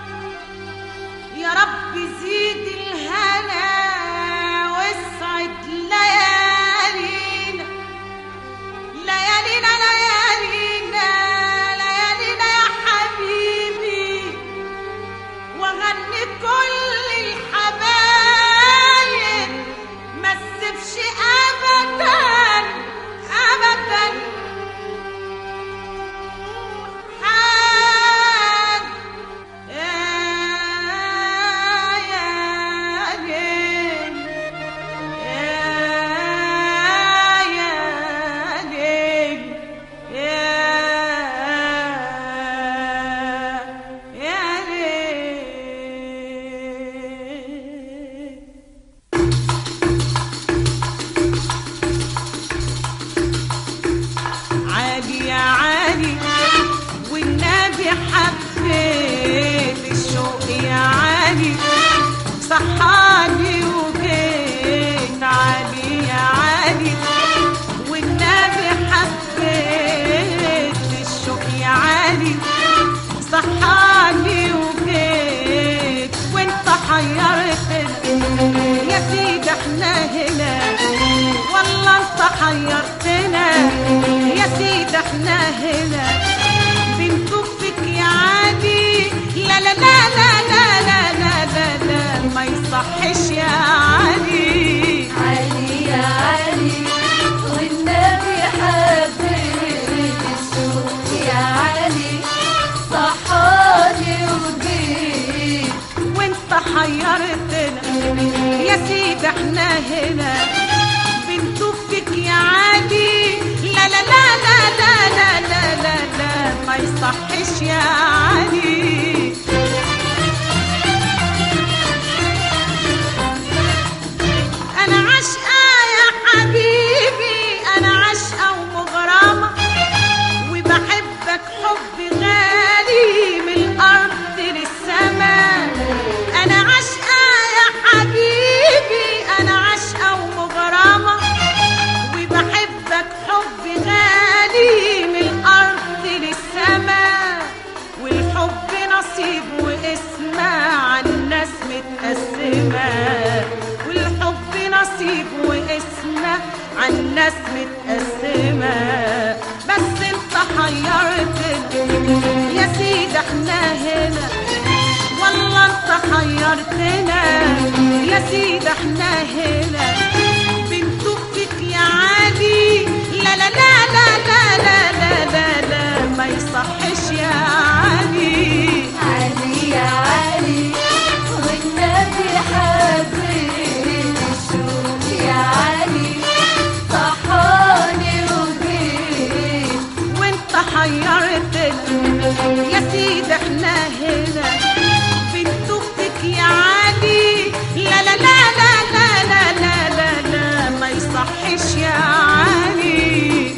يا رب زيد الهنا واسعد ليالينا ليالينا ليالينا ليالينا يا حبيبي واغني كل حيرتنا يا سيدي احنا هنا بنكفك يا عادي لا لا لا لا لا لا لا لا, لا ما يصحش يا علي علي يا علي والنبي حبيت السوق يا علي صحاني وجيت وانت حيرتنا يا سيدي احنا هنا بنكفك يا عادي لا لا لا لا لا لا لا لا, لا ما يصحش يا علي انا عاشقه يا حبيبي انا عاشقه ومغرمه وبحبك حب غالي من الارض للسماء انا عاشقه يا حبيبي انا عاشقه ومغرمه وبحبك حب غالي من الارض للسماء والحب نصيب واسمه عن الناس متقسمه والحب نصيب واسمه عن الناس متقسمه بس انت حيرتنا يا سيدي احنا هنا والله انت حيرتنا يا سيدي احنا هنا بنكفك يا عادي لا لا لا لا لا لا لا لا, لا ما يصحش يا علي علي يا علي والنبي حبيت السوق يا علي صحاني وجيت وانت حيرتنا يا سيدي احنا هنا بنتوبتك يا علي لا لا لا لا لا لا لا لا, لا ما يصحش يا علي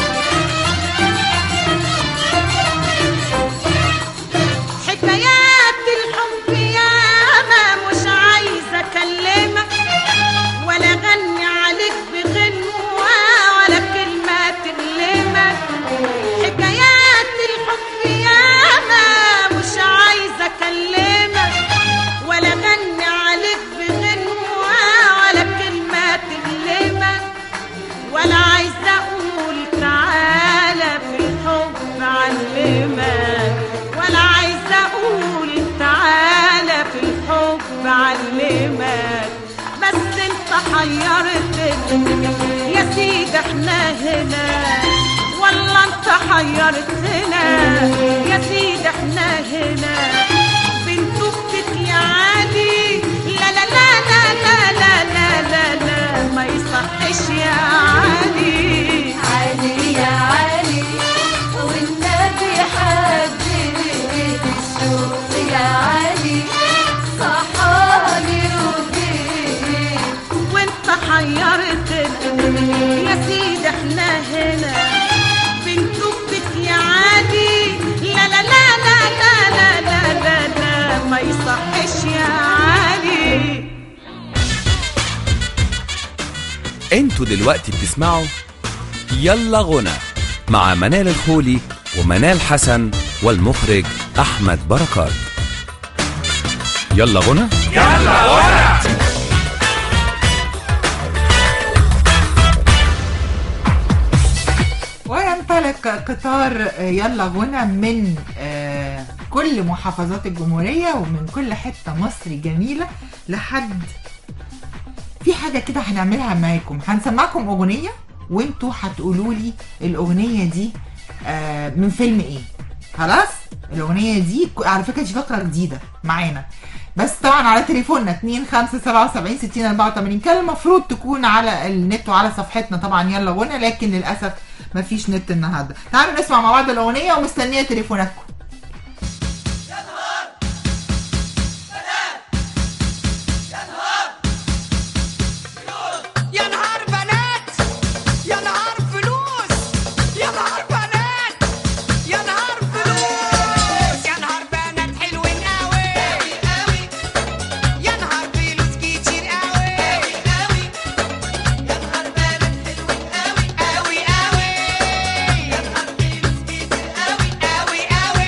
حكايات الحب ياما مش عايزة أكلمك ولا أغني عليك بغنوة ولا كلمة تغلمك حكايات الحب ياما مش عايزة أكلمك ولا أغني عليك بغنوة ولا كلمة تغلمك ولا عايزة أقول تعالى في الحب علمك ولا عايزة أقول تعالى في الحب علمك بس انت حيرتنا يا سيدي احنا هنا والله انت حيرتنا يا سيدي احنا هنا بنتوبتك يا عادي لا لا لا لا لا لا لا لا, لا ما يصحش يا علي علي يا علي والنبي حبيت السوق يا علي صحاني وجيت وانت حيرتنا يا سيدي احنا هنا بنتوبتك يا عادي لا لا لا لا لا لا لا لا, لا ما يصحش يا علي انتوا دلوقتي بتسمعوا يلا غنى مع منال الخولي ومنال حسن والمخرج احمد بركات يلا غنى يلا غنى وينطلق قطار يلا غنى من آه، كل محافظات الجمهورية ومن كل حتة مصر جميلة لحد في حاجة كده هنعملها معاكم هنسمعكم أغنية وانتوا هتقولوا لي الأغنية دي آه، من فيلم ايه خلاص الأغنية دي على فكرة دي فقرة جديدة معانا بس طبعا على تليفوننا 2 5 77 60 84 كان المفروض تكون على النت وعلى صفحتنا طبعا يلا غنى لكن للاسف مفيش نت النهارده تعالوا نسمع مع بعض الاغنيه ومستنيه تليفوناتكم يا نهار بنات يا نهار فلوس يا نهار بنات يا نهار فلوس يا نهار بنات حلوين قوي قوي يا نهار فلوس كتير قوي قوي يا نهار بنات حلوين قوي قوي قوي يا نهار فلوس كتير قوي قوي قوي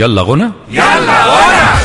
يلا غنى يلا غنى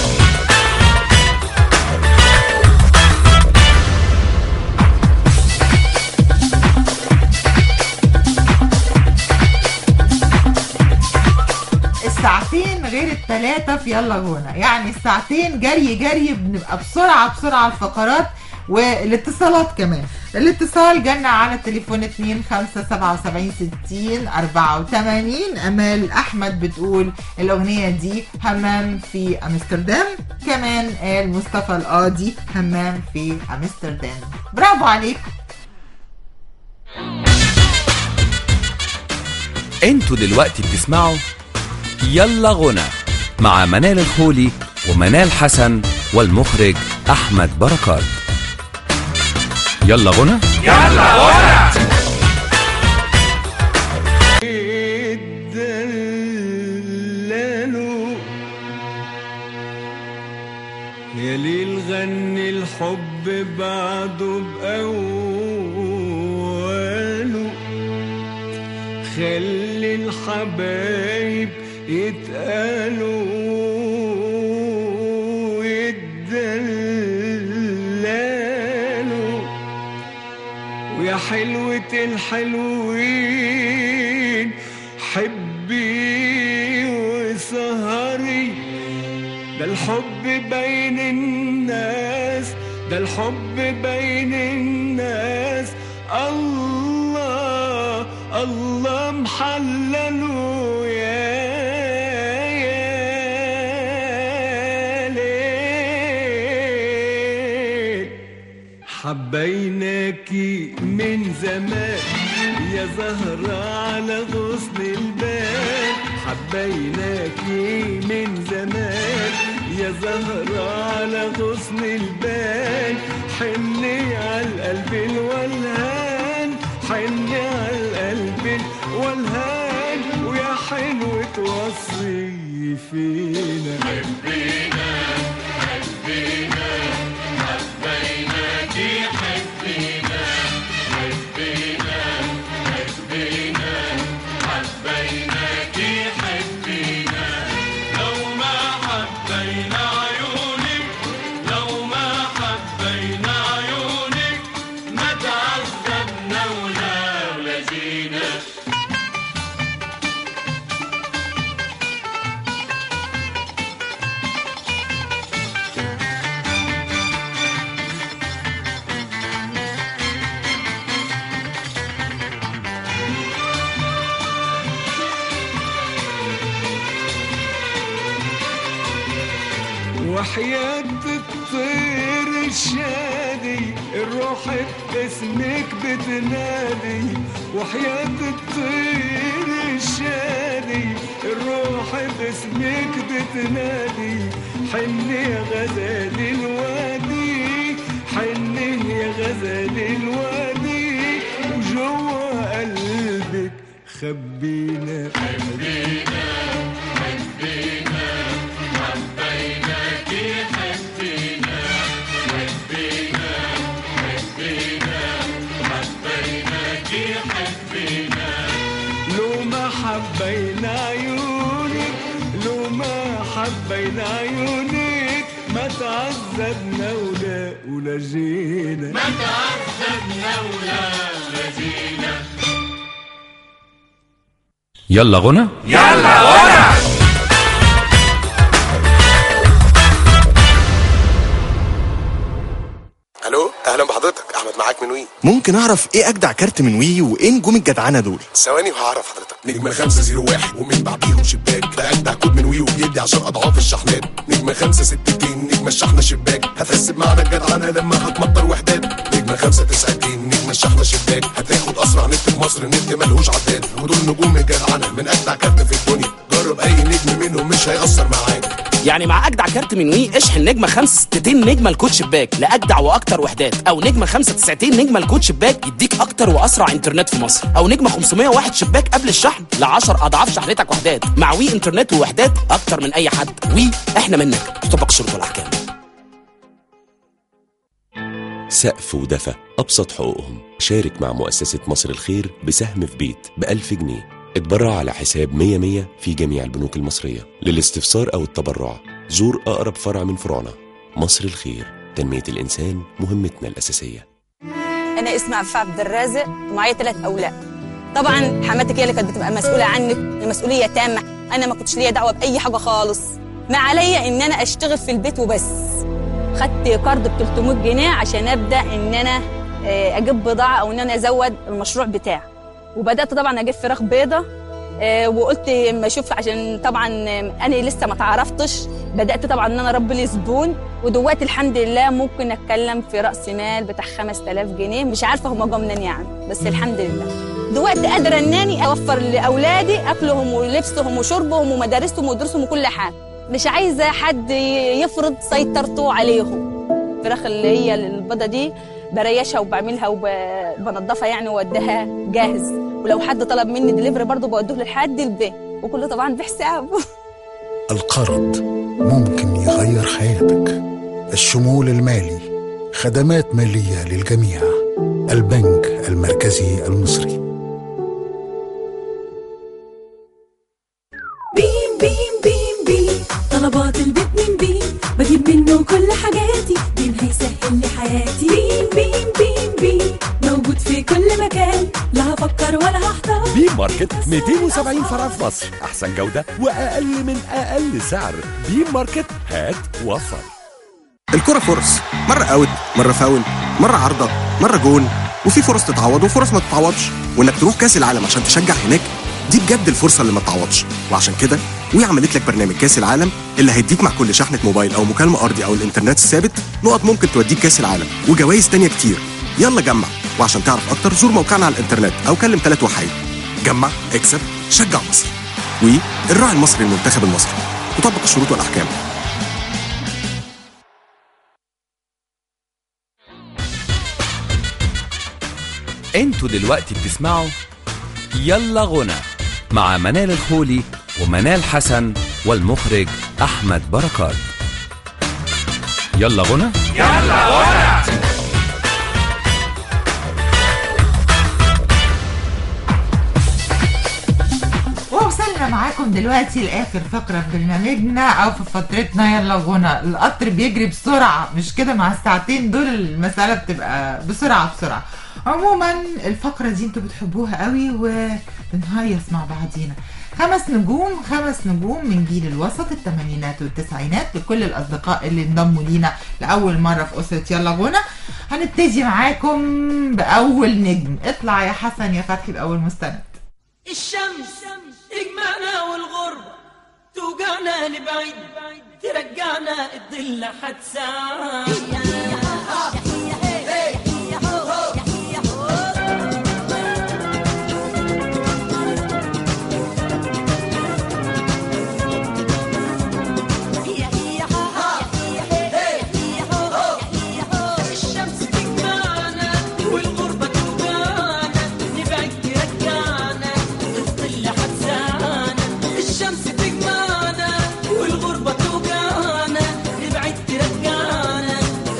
الساعتين غير الثلاثة في يلا غنى يعني الساعتين جري جري بنبقى بسرعة بسرعة الفقرات والاتصالات كمان الاتصال جانا على التليفون 2 5 77 60 84 امال احمد بتقول الاغنيه دي همام في امستردام كمان قال مصطفى القاضي همام في امستردام برافو عليك انتوا دلوقتي بتسمعوا يلا غنى مع منال الخولي ومنال حسن والمخرج احمد بركات يلا غنى يلا غنى دلالو يا ليل غني الحب بعده بأوله خلي الحبايب يتقالوا ويدلالوا ويا حلوة الحلوين حبي وسهري ده الحب بين الناس ده الحب بين الناس الله الله محلله يا يا ليل حبيناكي من زمان يا زهرة على غصن البال حبيناكي من زمان يا زهرة على غصن البال حني على القلب الولهان حني على القلب الولهان ويا حلو توصي فينا حبينا حبينا حبيناكي حبينا حبينا حبينا حبيناكي حبينا لو ما حبينا عيونك لو ما حبينا عيونك ما تعذبنا ولا ولا جينا وحياة الطير الشادي الروح باسمك بتنادي وحياة الطير الشادي الروح باسمك بتنادي حني يا غزال الوادي حني يا غزال الوادي وجوا قلبك خبينا خبينا خبينا حبيناكي حبينا حبينا حبينا حبيناكي حبينا لو ما حبينا عيونك لو ما حبينا عيونك ما تعذبنا ولا ولا جينا ما تعذبنا ولا ولا جينا يلا غنى يلا غنى الو اهلا بحضرتك احمد معاك من وي ممكن اعرف ايه اجدع كارت من وي وايه نجوم الجدعنه دول ثواني وهعرف حضرتك نجمة خمسة زيرو واحد ومن بعديهم شباك ده أجدع كود من وي وبيدي عشان أضعاف الشحنات نجمة خمسة ستتين نجمة الشحنة شباك هتحس بمعنى الجدعنة لما هتمطر وحدات نجمة خمسة تسعتين نجمة الشحنة شباك هتاخد أسرع نت في مصر النت ملهوش عداد ودول نجوم الجدعنة من أجدع كارت في الدنيا جرب أي نجم منهم مش هيأثر معاك يعني مع اجدع كارت من وي اشحن نجمه 65 نجمه الكود شباك لاجدع واكتر وحدات او نجمه 95 نجمه الكود شباك يديك اكتر واسرع انترنت في مصر او نجمه 501 شباك قبل الشحن ل 10 اضعاف شحنتك وحدات مع وي انترنت ووحدات اكتر من اي حد وي احنا منك تطبق الشروط والاحكام سقف ودفى أبسط حقوقهم شارك مع مؤسسة مصر الخير بسهم في بيت بألف جنيه اتبرع على حساب 100 100 في جميع البنوك المصرية للاستفسار أو التبرع زور أقرب فرع من فروعنا مصر الخير تنمية الإنسان مهمتنا الأساسية انا اسمي عفاف عبد الرازق ومعايا ثلاث اولاد طبعا حماتك هي اللي كانت بتبقى مسؤوله عنك المسؤوليه تامه انا ما كنتش ليا دعوه باي حاجه خالص ما عليا ان انا اشتغل في البيت وبس خدت قرض ب 300 جنيه عشان ابدا ان انا آه، اجيب بضاعه او ان انا ازود المشروع بتاعي وبدات طبعا اجيب فراخ بيضه آه، وقلت اما اشوف عشان طبعا آه، انا لسه ما تعرفتش بدات طبعا ان انا اربي لي زبون ودلوقتي الحمد لله ممكن اتكلم في راس مال بتاع 5000 جنيه مش عارفه هم جم منين يعني بس الحمد لله دلوقتي قادره انني اوفر لاولادي اكلهم ولبسهم وشربهم ومدارسهم ودروسهم وكل حاجه مش عايزه حد يفرض سيطرته عليهم الفراخ اللي هي البيضه دي بريشها وبعملها وبنضفها يعني ووديها جاهز ولو حد طلب مني دليفري برضه بوديه لحد البيت وكله طبعا بحسابه القرض ممكن يغير حياتك الشمول المالي خدمات مالية للجميع البنك المركزي المصري بيم بيم بيم بيم طلبات البيت من بيم بجيب منه كل حاجاتي بيم هيسهل لي حياتي بيم بيم بيم بيم موجود في كل مكان لا هفكر ولا هحتار بيم ماركت 270 فرع في مصر احسن جوده واقل من اقل سعر بيم ماركت هات وفر الكرة فرص مرة اوت مرة فاول مرة عارضة مرة جون وفي فرص تتعوض وفرص ما تتعوضش وانك تروح كاس العالم عشان تشجع هناك دي بجد الفرصة اللي ما تتعوضش وعشان كده وي عملت لك برنامج كاس العالم اللي هيديك مع كل شحنة موبايل او مكالمة ارضي او الانترنت الثابت نقط ممكن توديك كاس العالم وجوائز تانية كتير يلا جمع وعشان تعرف اكتر زور موقعنا على الانترنت او كلم ثلاث وحيد جمع اكسب شجع مصر وي الراعي المصري للمنتخب المصري وطبق الشروط والاحكام انتوا دلوقتي بتسمعوا يلا غنى مع منال الخولي ومنال حسن والمخرج احمد بركات يلا غنى يلا غنى ووصلنا معاكم دلوقتي لاخر فقره في برنامجنا او في فترتنا يلا غنى القطر بيجري بسرعه مش كده مع الساعتين دول المساله بتبقى بسرعه بسرعه عموما الفقره دي انتوا بتحبوها قوي وبنهيص مع بعضينا خمس نجوم خمس نجوم من جيل الوسط الثمانينات والتسعينات لكل الاصدقاء اللي انضموا لينا لاول مره في اسره يلا غنى هنبتدي معاكم باول نجم اطلع يا حسن يا فتحي باول مستند الشمس تجمعنا والغربة توجعنا لبعيد ترجعنا الظل حتساعد الشمس تجمعنا والغربة توجعنا نبعد ترجعنا الظل حتساعنا الشمس تجمعنا والغربة توجعنا نبعد ترجعنا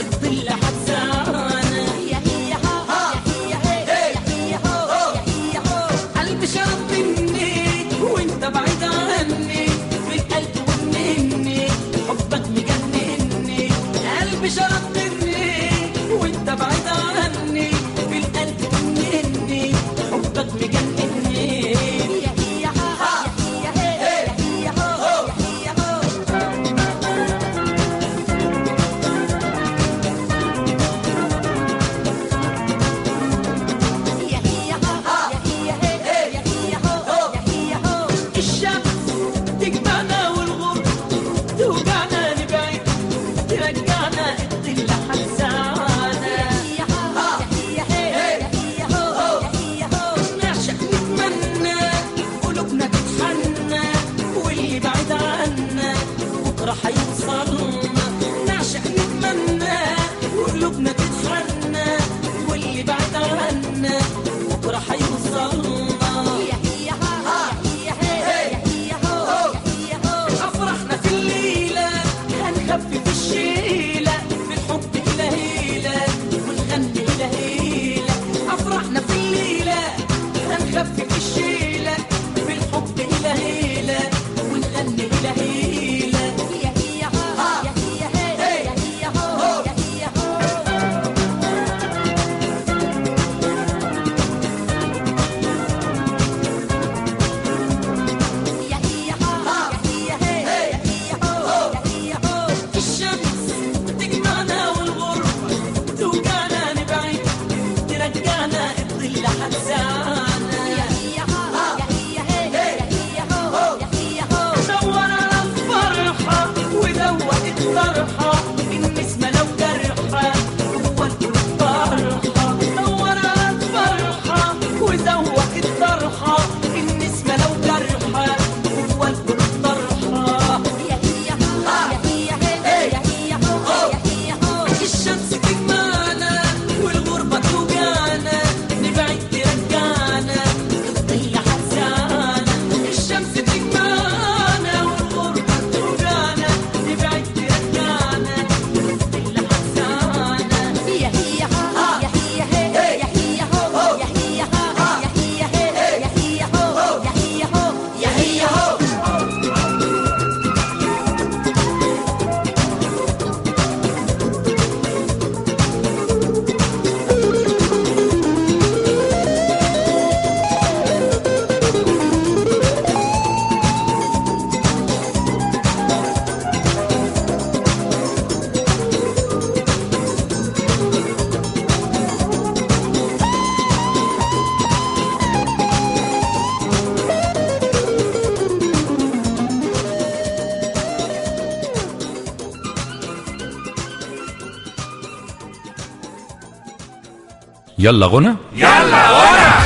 يلا غنى يلا غنى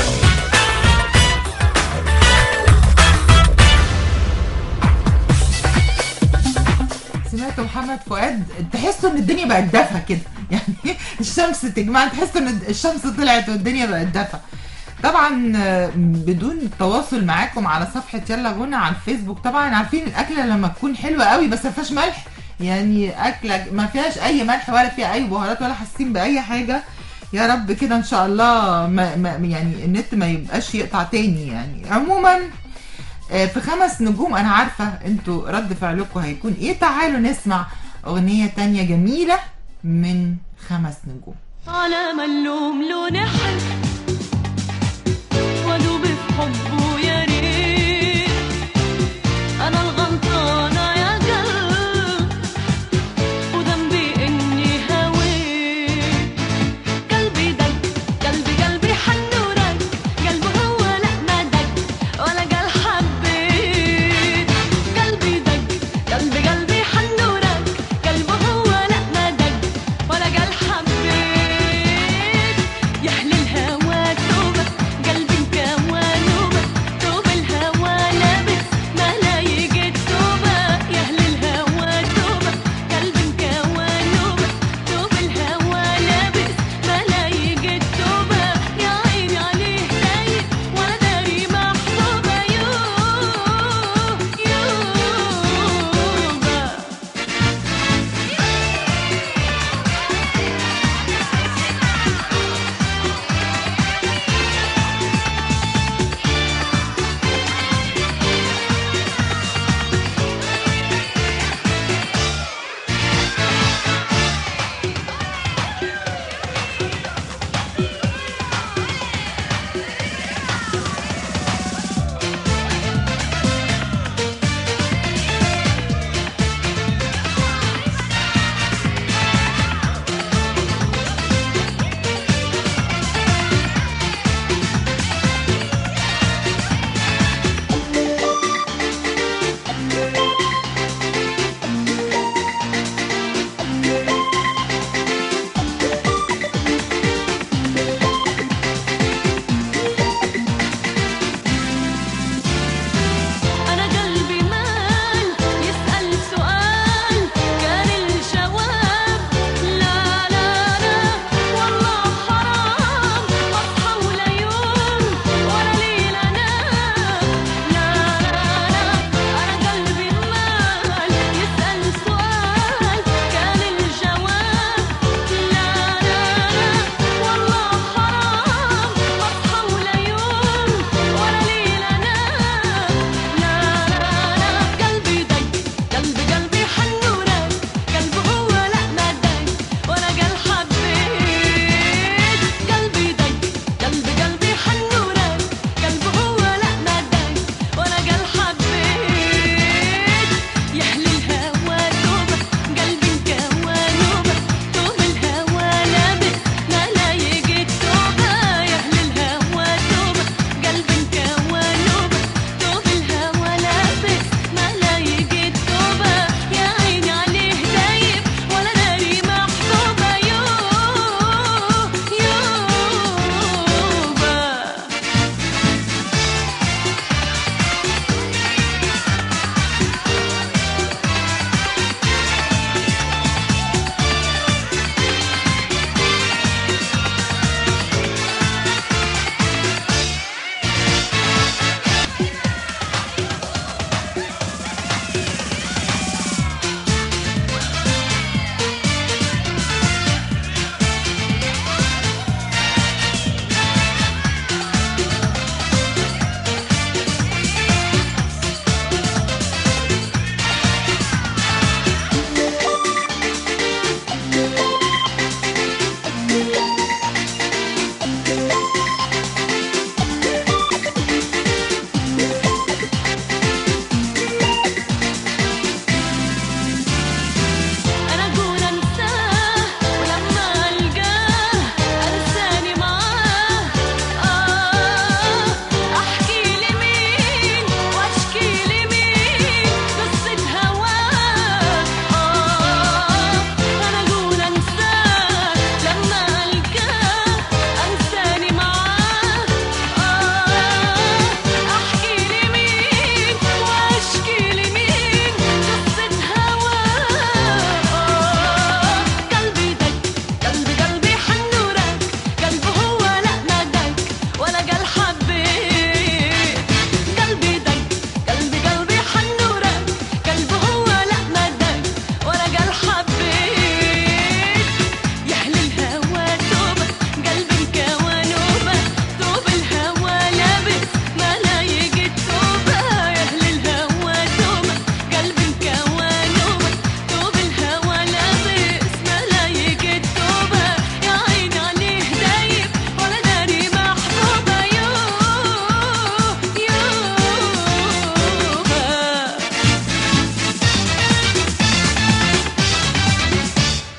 سمعت محمد فؤاد تحسوا ان الدنيا بقت دفى كده يعني الشمس تجمع تحسوا ان الشمس طلعت والدنيا بقت دفى طبعا آه، بدون التواصل معاكم على صفحة يلا غنى على الفيسبوك طبعا عارفين الاكلة لما تكون حلوة قوي بس ما فيهاش ملح يعني اكلة ما فيهاش اي ملح ولا فيها اي بهارات ولا حاسين باي حاجة يا رب كده ان شاء الله ما ما يعني النت ما يبقاش يقطع تاني يعني عموما آه، في خمس نجوم انا عارفة انتوا رد فعلكم هيكون ايه تعالوا نسمع اغنية تانية جميلة من خمس نجوم على ملوم له نحن وادوب في حبه يا ريت انا الغلطانه يا قلب وذنبي اني هويت قلبي دق قلبي قلبي حن ورق قلبه هو لا ما دق ولا قال حبيت قلبي دق قلبي قلبي حن ورق قلبه هو لا ما دق ولا قال حبيت يا اهل الهوى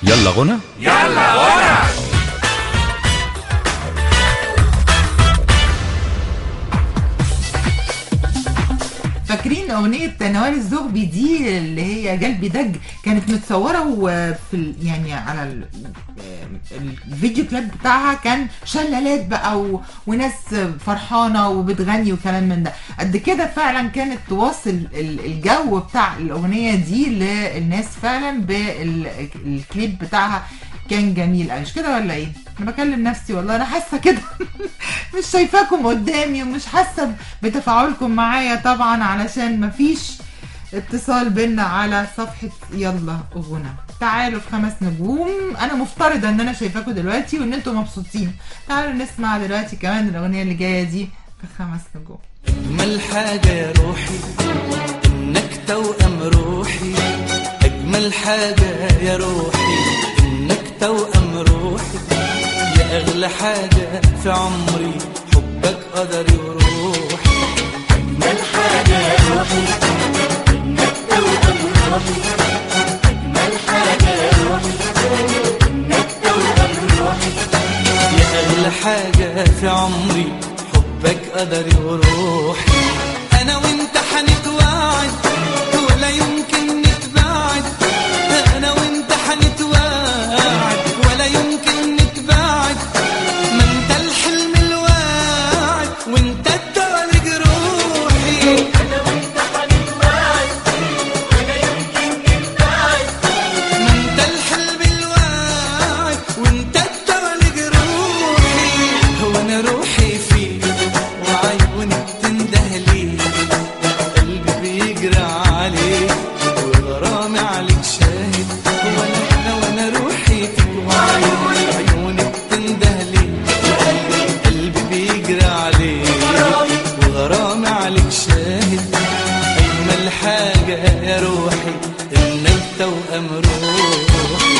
يلا غنى يلا غنى فاكرين اغنيه نوال الزغبي دي اللي هي قلبي دج كانت متصوره وفي ال- يعني على ال- الفيديو كليب بتاعها كان شلالات بقى و... وناس فرحانه وبتغني وكلام من ده قد كده فعلا كانت توصل ال- الجو بتاع الاغنيه دي للناس فعلا بالكليب بتاعها كان جميل قوي مش كده ولا ايه انا بكلم نفسي والله انا حاسه كده مش شايفاكم قدامي ومش حاسه بتفاعلكم معايا طبعا علشان مفيش اتصال بينا على صفحة يلا غنى تعالوا في خمس نجوم انا مفترضة ان انا شايفاكم دلوقتي وان انتم مبسوطين تعالوا نسمع دلوقتي كمان الاغنية اللي جاية دي في خمس نجوم أجمل حاجة يا روحي إنك توأم روحي أجمل حاجة يا روحي إنك توأم روحي يا أغلى حاجة في عمري حبك قدري وروحي أجمل حاجة يا روحي إنك توأم روحي أجمل حاجة يا روحي إنك توأم روحي يا أغلى حاجة في عمري حبك قدري وروحي أنا وأنت حنتوعد ولا يمكن نتباعد أنا وأنت حنتوعد ولا يمكن نتباعد ما أنت الحلم الواعد وأنت الدواء لجروحي أنا وأنت حنتوعد ولا يمكن نتباعد ما أنت الحلم الواعد وأنت الدواء لجروحي هو أنا روحي فيك وعيوني بتنده ليك قلبي بيجري عليك وغرامي عليك شاهد وانا انا وانا روحي فيك وعيوني عيوني بتنده ليك قلبي بيجري عليك وغرامي عليك شاهد اجمل حاجه يا روحي انك توأم روحي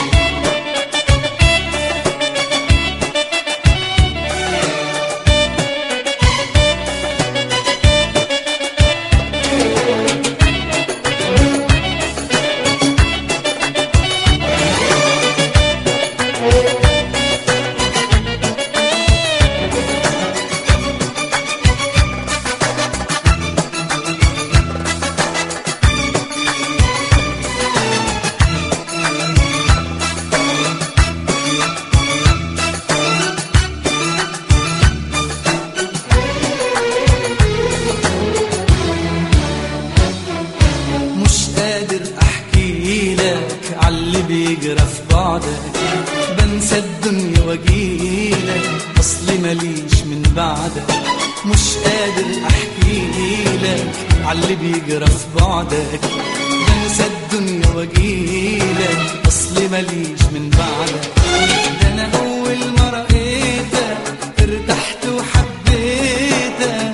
مش قادر احكي لك عاللي بيجرى في بعدك بنسى الدنيا واجيلك اصلي ماليش من بعدك مش قادر احكي لك عاللي بيجرى في بعدك بنسى الدنيا واجيلك اصلي ماليش من بعدك ده انا اول ما رأيتك ارتحت وحبيتك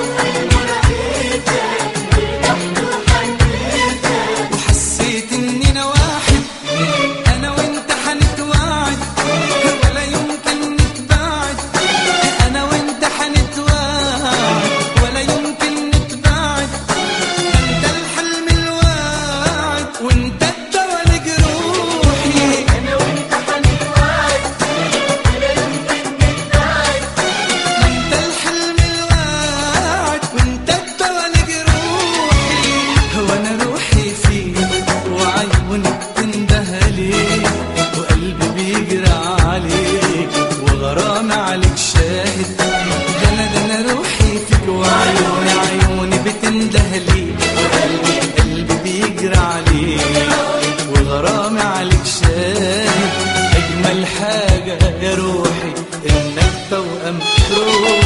وحسيت اني انا واحد انا وانت حنتوعد ولا يمكن نتباعد انا وانت حنتوعد ولا يمكن نتباعد انت الحلم الواعد وانت الدواء لجروحي انا وانت حنتوعد ولا يمكن نتباعد انت الحلم الواعد وانت الدواء لجروحي هو انا روحي فيك وعيوني بتنده ليك وقلبي بيجري عليك وغرامي عليك شاهد ده انا ده انا روحي فيك وعيوني عيوني بتنده ليك وقلبي قلبي بيجري عليك وغرامي عليك شاهد اجمل حاجه يا روحي انك توأم روحي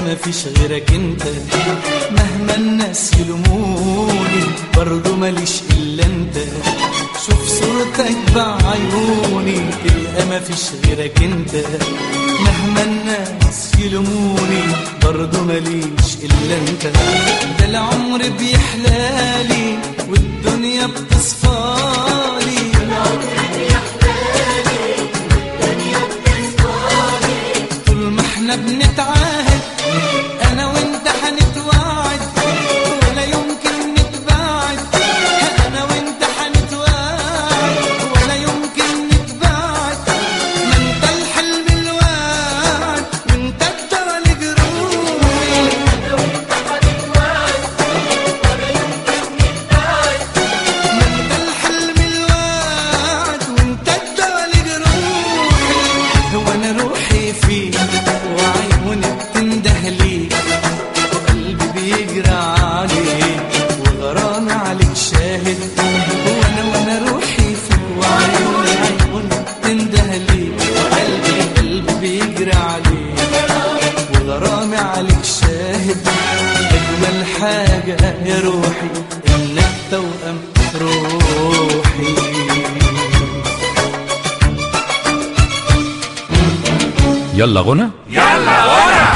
مفيش غيرك انت مهما الناس يلوموني برضو ماليش الا انت شوف صورتك بعيوني تلقى مفيش غيرك انت مهما الناس يلوموني برضو ماليش الا انت ده العمر بيحلالي والدنيا بتصفالي طول ما احنا بنتعاهد انا وانت هنتواعد ولا يمكن نتباعد انا وانت هنتواعد ولا يمكن نتباعد ما انت الحلم الواعد وانت الدرى لجروحي ما انت الحلم الواعد وانت الدرى لجروحي هو انا روحي فيك وعيوني بتنده ليك وقلبي بيجرى عليك وغرامي عليك شاهد وانا وانا روحي فيك وعيوني عيوني بتنده ليك وقلبي قلبي بيجرى عليك وغرامي عليك شاهد اجمل حاجه يا روحي انك توأم روحي يلا غنى يلا غنى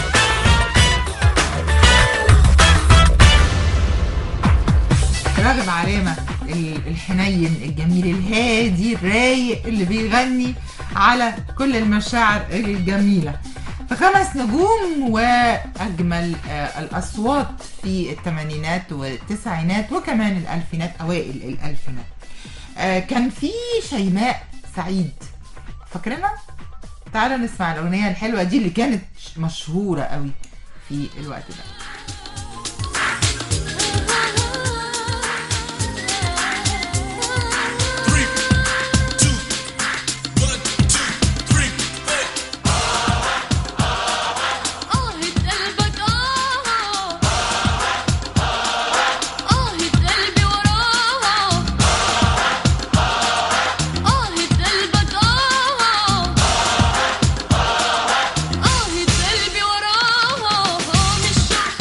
راغب علامة ال- الحنين الجميل الهادي الرايق اللي بيغني على كل المشاعر الجميلة فخمس نجوم وأجمل آه، الأصوات في الثمانينات والتسعينات وكمان الألفينات أوائل الألفينات آه، كان في شيماء سعيد فاكرينها؟ تعالوا نسمع الأغنية الحلوة دي اللي كانت مشهورة قوي في الوقت ده آهت قلبك آه آهت قلبي وراها آهت قلبك آه آهت قلبي وراها من الشوق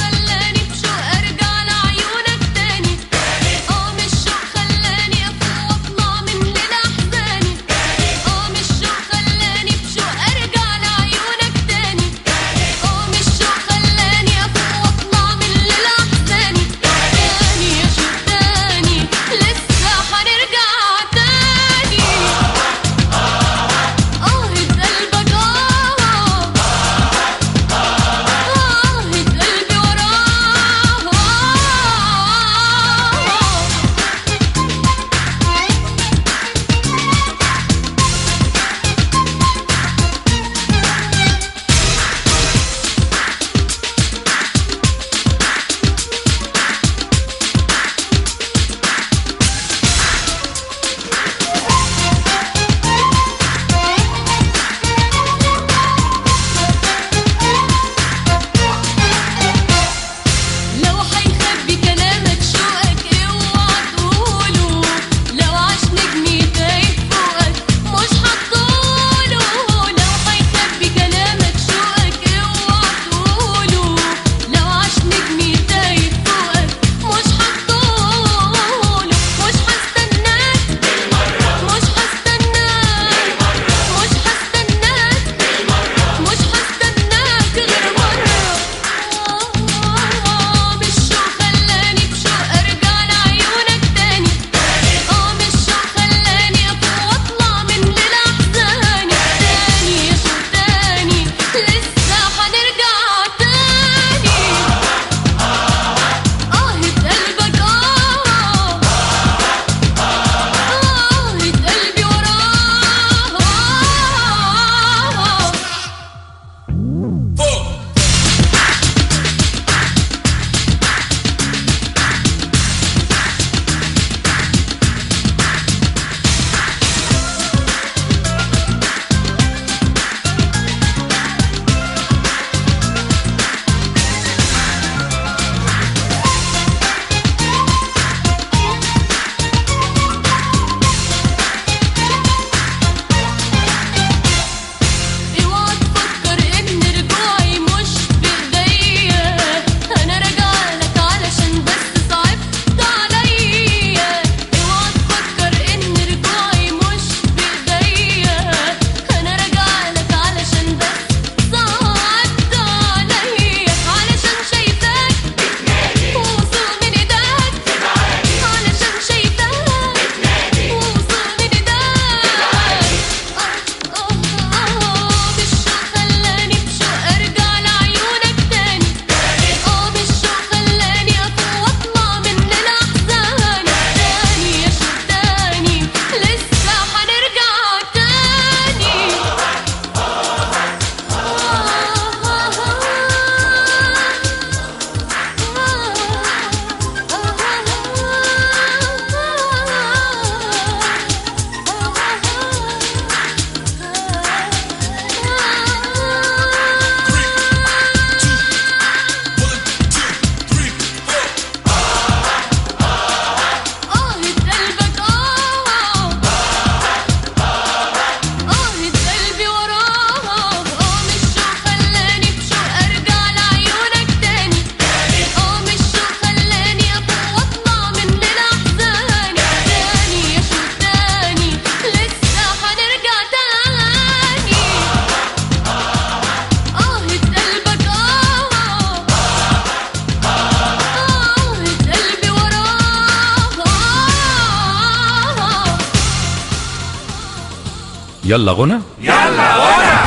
يلا غنى يلا غنى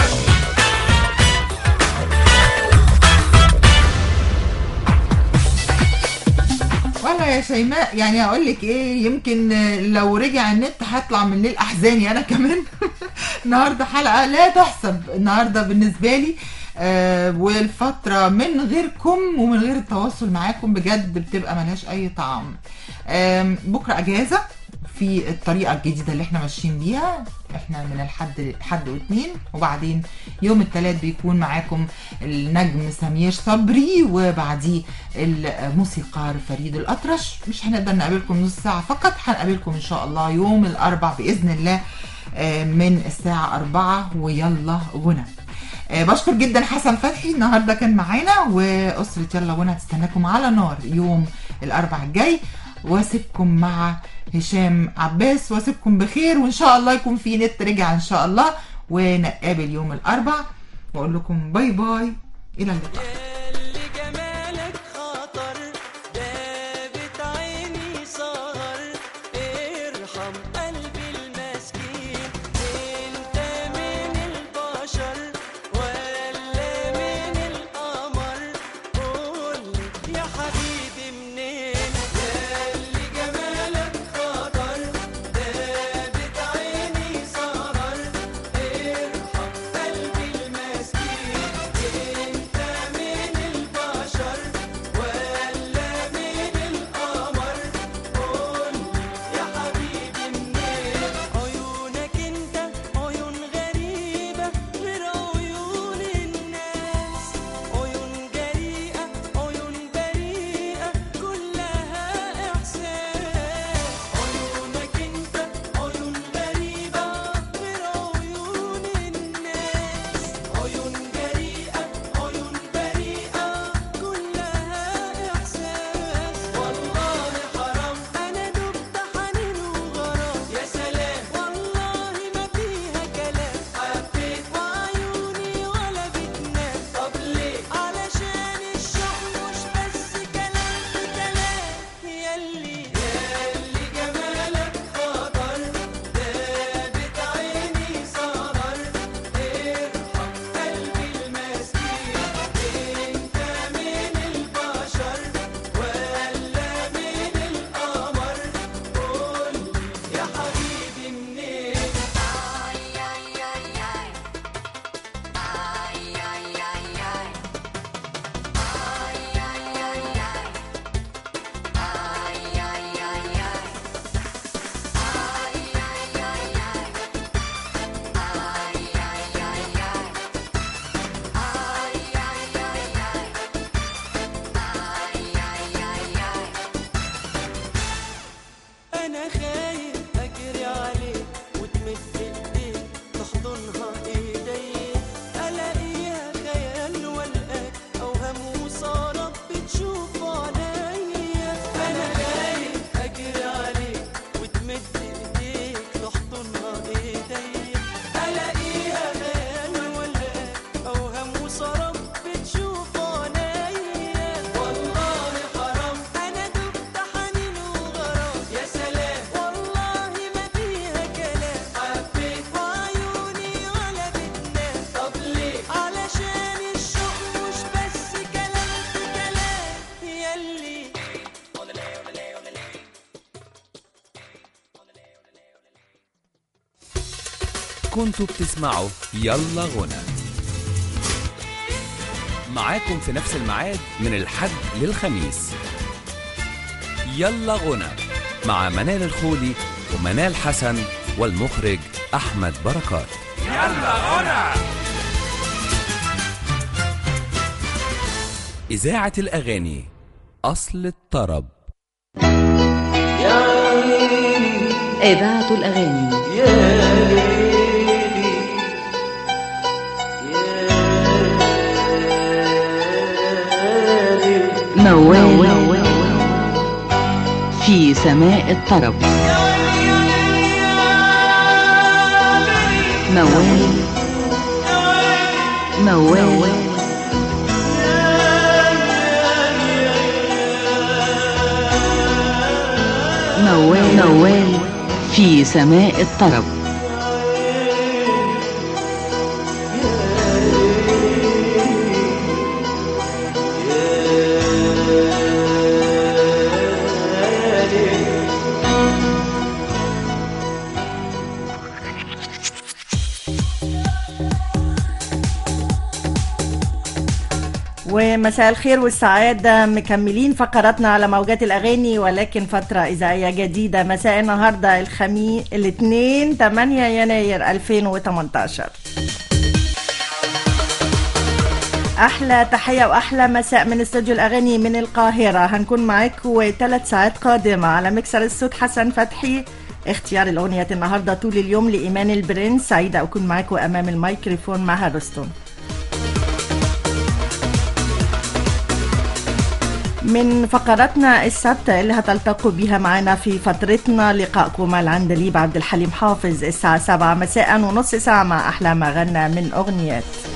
والله يا شيماء يعني اقول لك ايه يمكن لو رجع النت هطلع من ليل احزاني انا كمان النهارده حلقه لا تحسب النهارده بالنسبه لي آه والفتره من غيركم ومن غير التواصل معاكم بجد بتبقى ملهاش اي طعم آم، بكره اجازه في الطريقه الجديده اللي احنا ماشيين بيها احنا من الحد حد واثنين وبعدين يوم الثلاث بيكون معاكم النجم سمير صبري وبعديه الموسيقار فريد الاطرش مش هنقدر نقابلكم نص ساعه فقط هنقابلكم ان شاء الله يوم الاربع باذن الله آه، من الساعه 4 ويلا غنى آه، بشكر جدا حسن فتحي النهارده كان معانا واسره يلا غنى هتستناكم على نار يوم الاربع الجاي واسيبكم مع هشام عباس واسيبكم بخير وان شاء الله يكون في نت رجع ان شاء الله ونقابل يوم الاربع واقول لكم باي باي الى اللقاء جمالك خطر دابت عيني سهر ارحم قلبي المسكين انت من البشر ولا من القمر قولي يا حبيبي منين ياللي جمالك خطر دابت عيني سهر ارحم قلبي المسكين انت من البشر ولا من القمر قولي يا حبيبي منين عيونك انت عيون غريبة غير عيون الناس عيون جريئة عيون بريئة كلها إحساس عيونك انت عيون غريبة غير عيون الناس عيون جريئة عيون بريئة كلها إحساس والله حرام أنا دبت حنين وغرام يا سلام والله ما فيها كلام حبيت وعيوني ولا بتنام طب ليه علشان الشوق مش بس كلام في كلام ياللي ياللي جمالك خطر دابت عيني سهر ارحم قلبي المسكين انت من البشر ولا من القمر قولي يا حبيبي منين انا خايف اجري عليك وتمد ايديك تحضنها ايديك الاقيها خيال والقاك اوهام وصارت بتشوف عليا انا خايف اجري عليك وتمد ايديك تحضنها ايديك الاقيها خيال والقاك اوهام وصارت بتشوف عليا والله حرام انا دبت حنين وغرام يا سلام والله ما فيها كلام حبيت وعيوني ولا بتنام طب ليه علشان الشوق مش بس كلام في كلام ياللي كنتوا بتسمعوا يلا غنى معاكم في نفس الميعاد من الحد للخميس يلا غنى مع منال الخولي ومنال حسن والمخرج أحمد بركات يلا غنى إذاعة الأغاني أصل الطرب إذاعة الأغاني موال في سماء الطرب موال موال موال موال في سماء الطرب ومساء الخير والسعادة مكملين فقراتنا على موجات الأغاني ولكن فترة إذاعية جديدة مساء النهاردة الخميس الاثنين 8 يناير 2018 أحلى تحية وأحلى مساء من استوديو الأغاني من القاهرة هنكون معاكم ثلاث ساعات قادمة على مكسر الصوت حسن فتحي اختيار الأغنية النهاردة طول اليوم لإيمان البرنس سعيدة أكون معاكم أمام الميكروفون مع رستم من فقراتنا الثابتة اللي هتلتقوا بيها معنا في فترتنا لقائكم مع العندليب عبد الحليم حافظ الساعة 7 مساء ونص ساعة مع أحلى ما غنى من أغنيات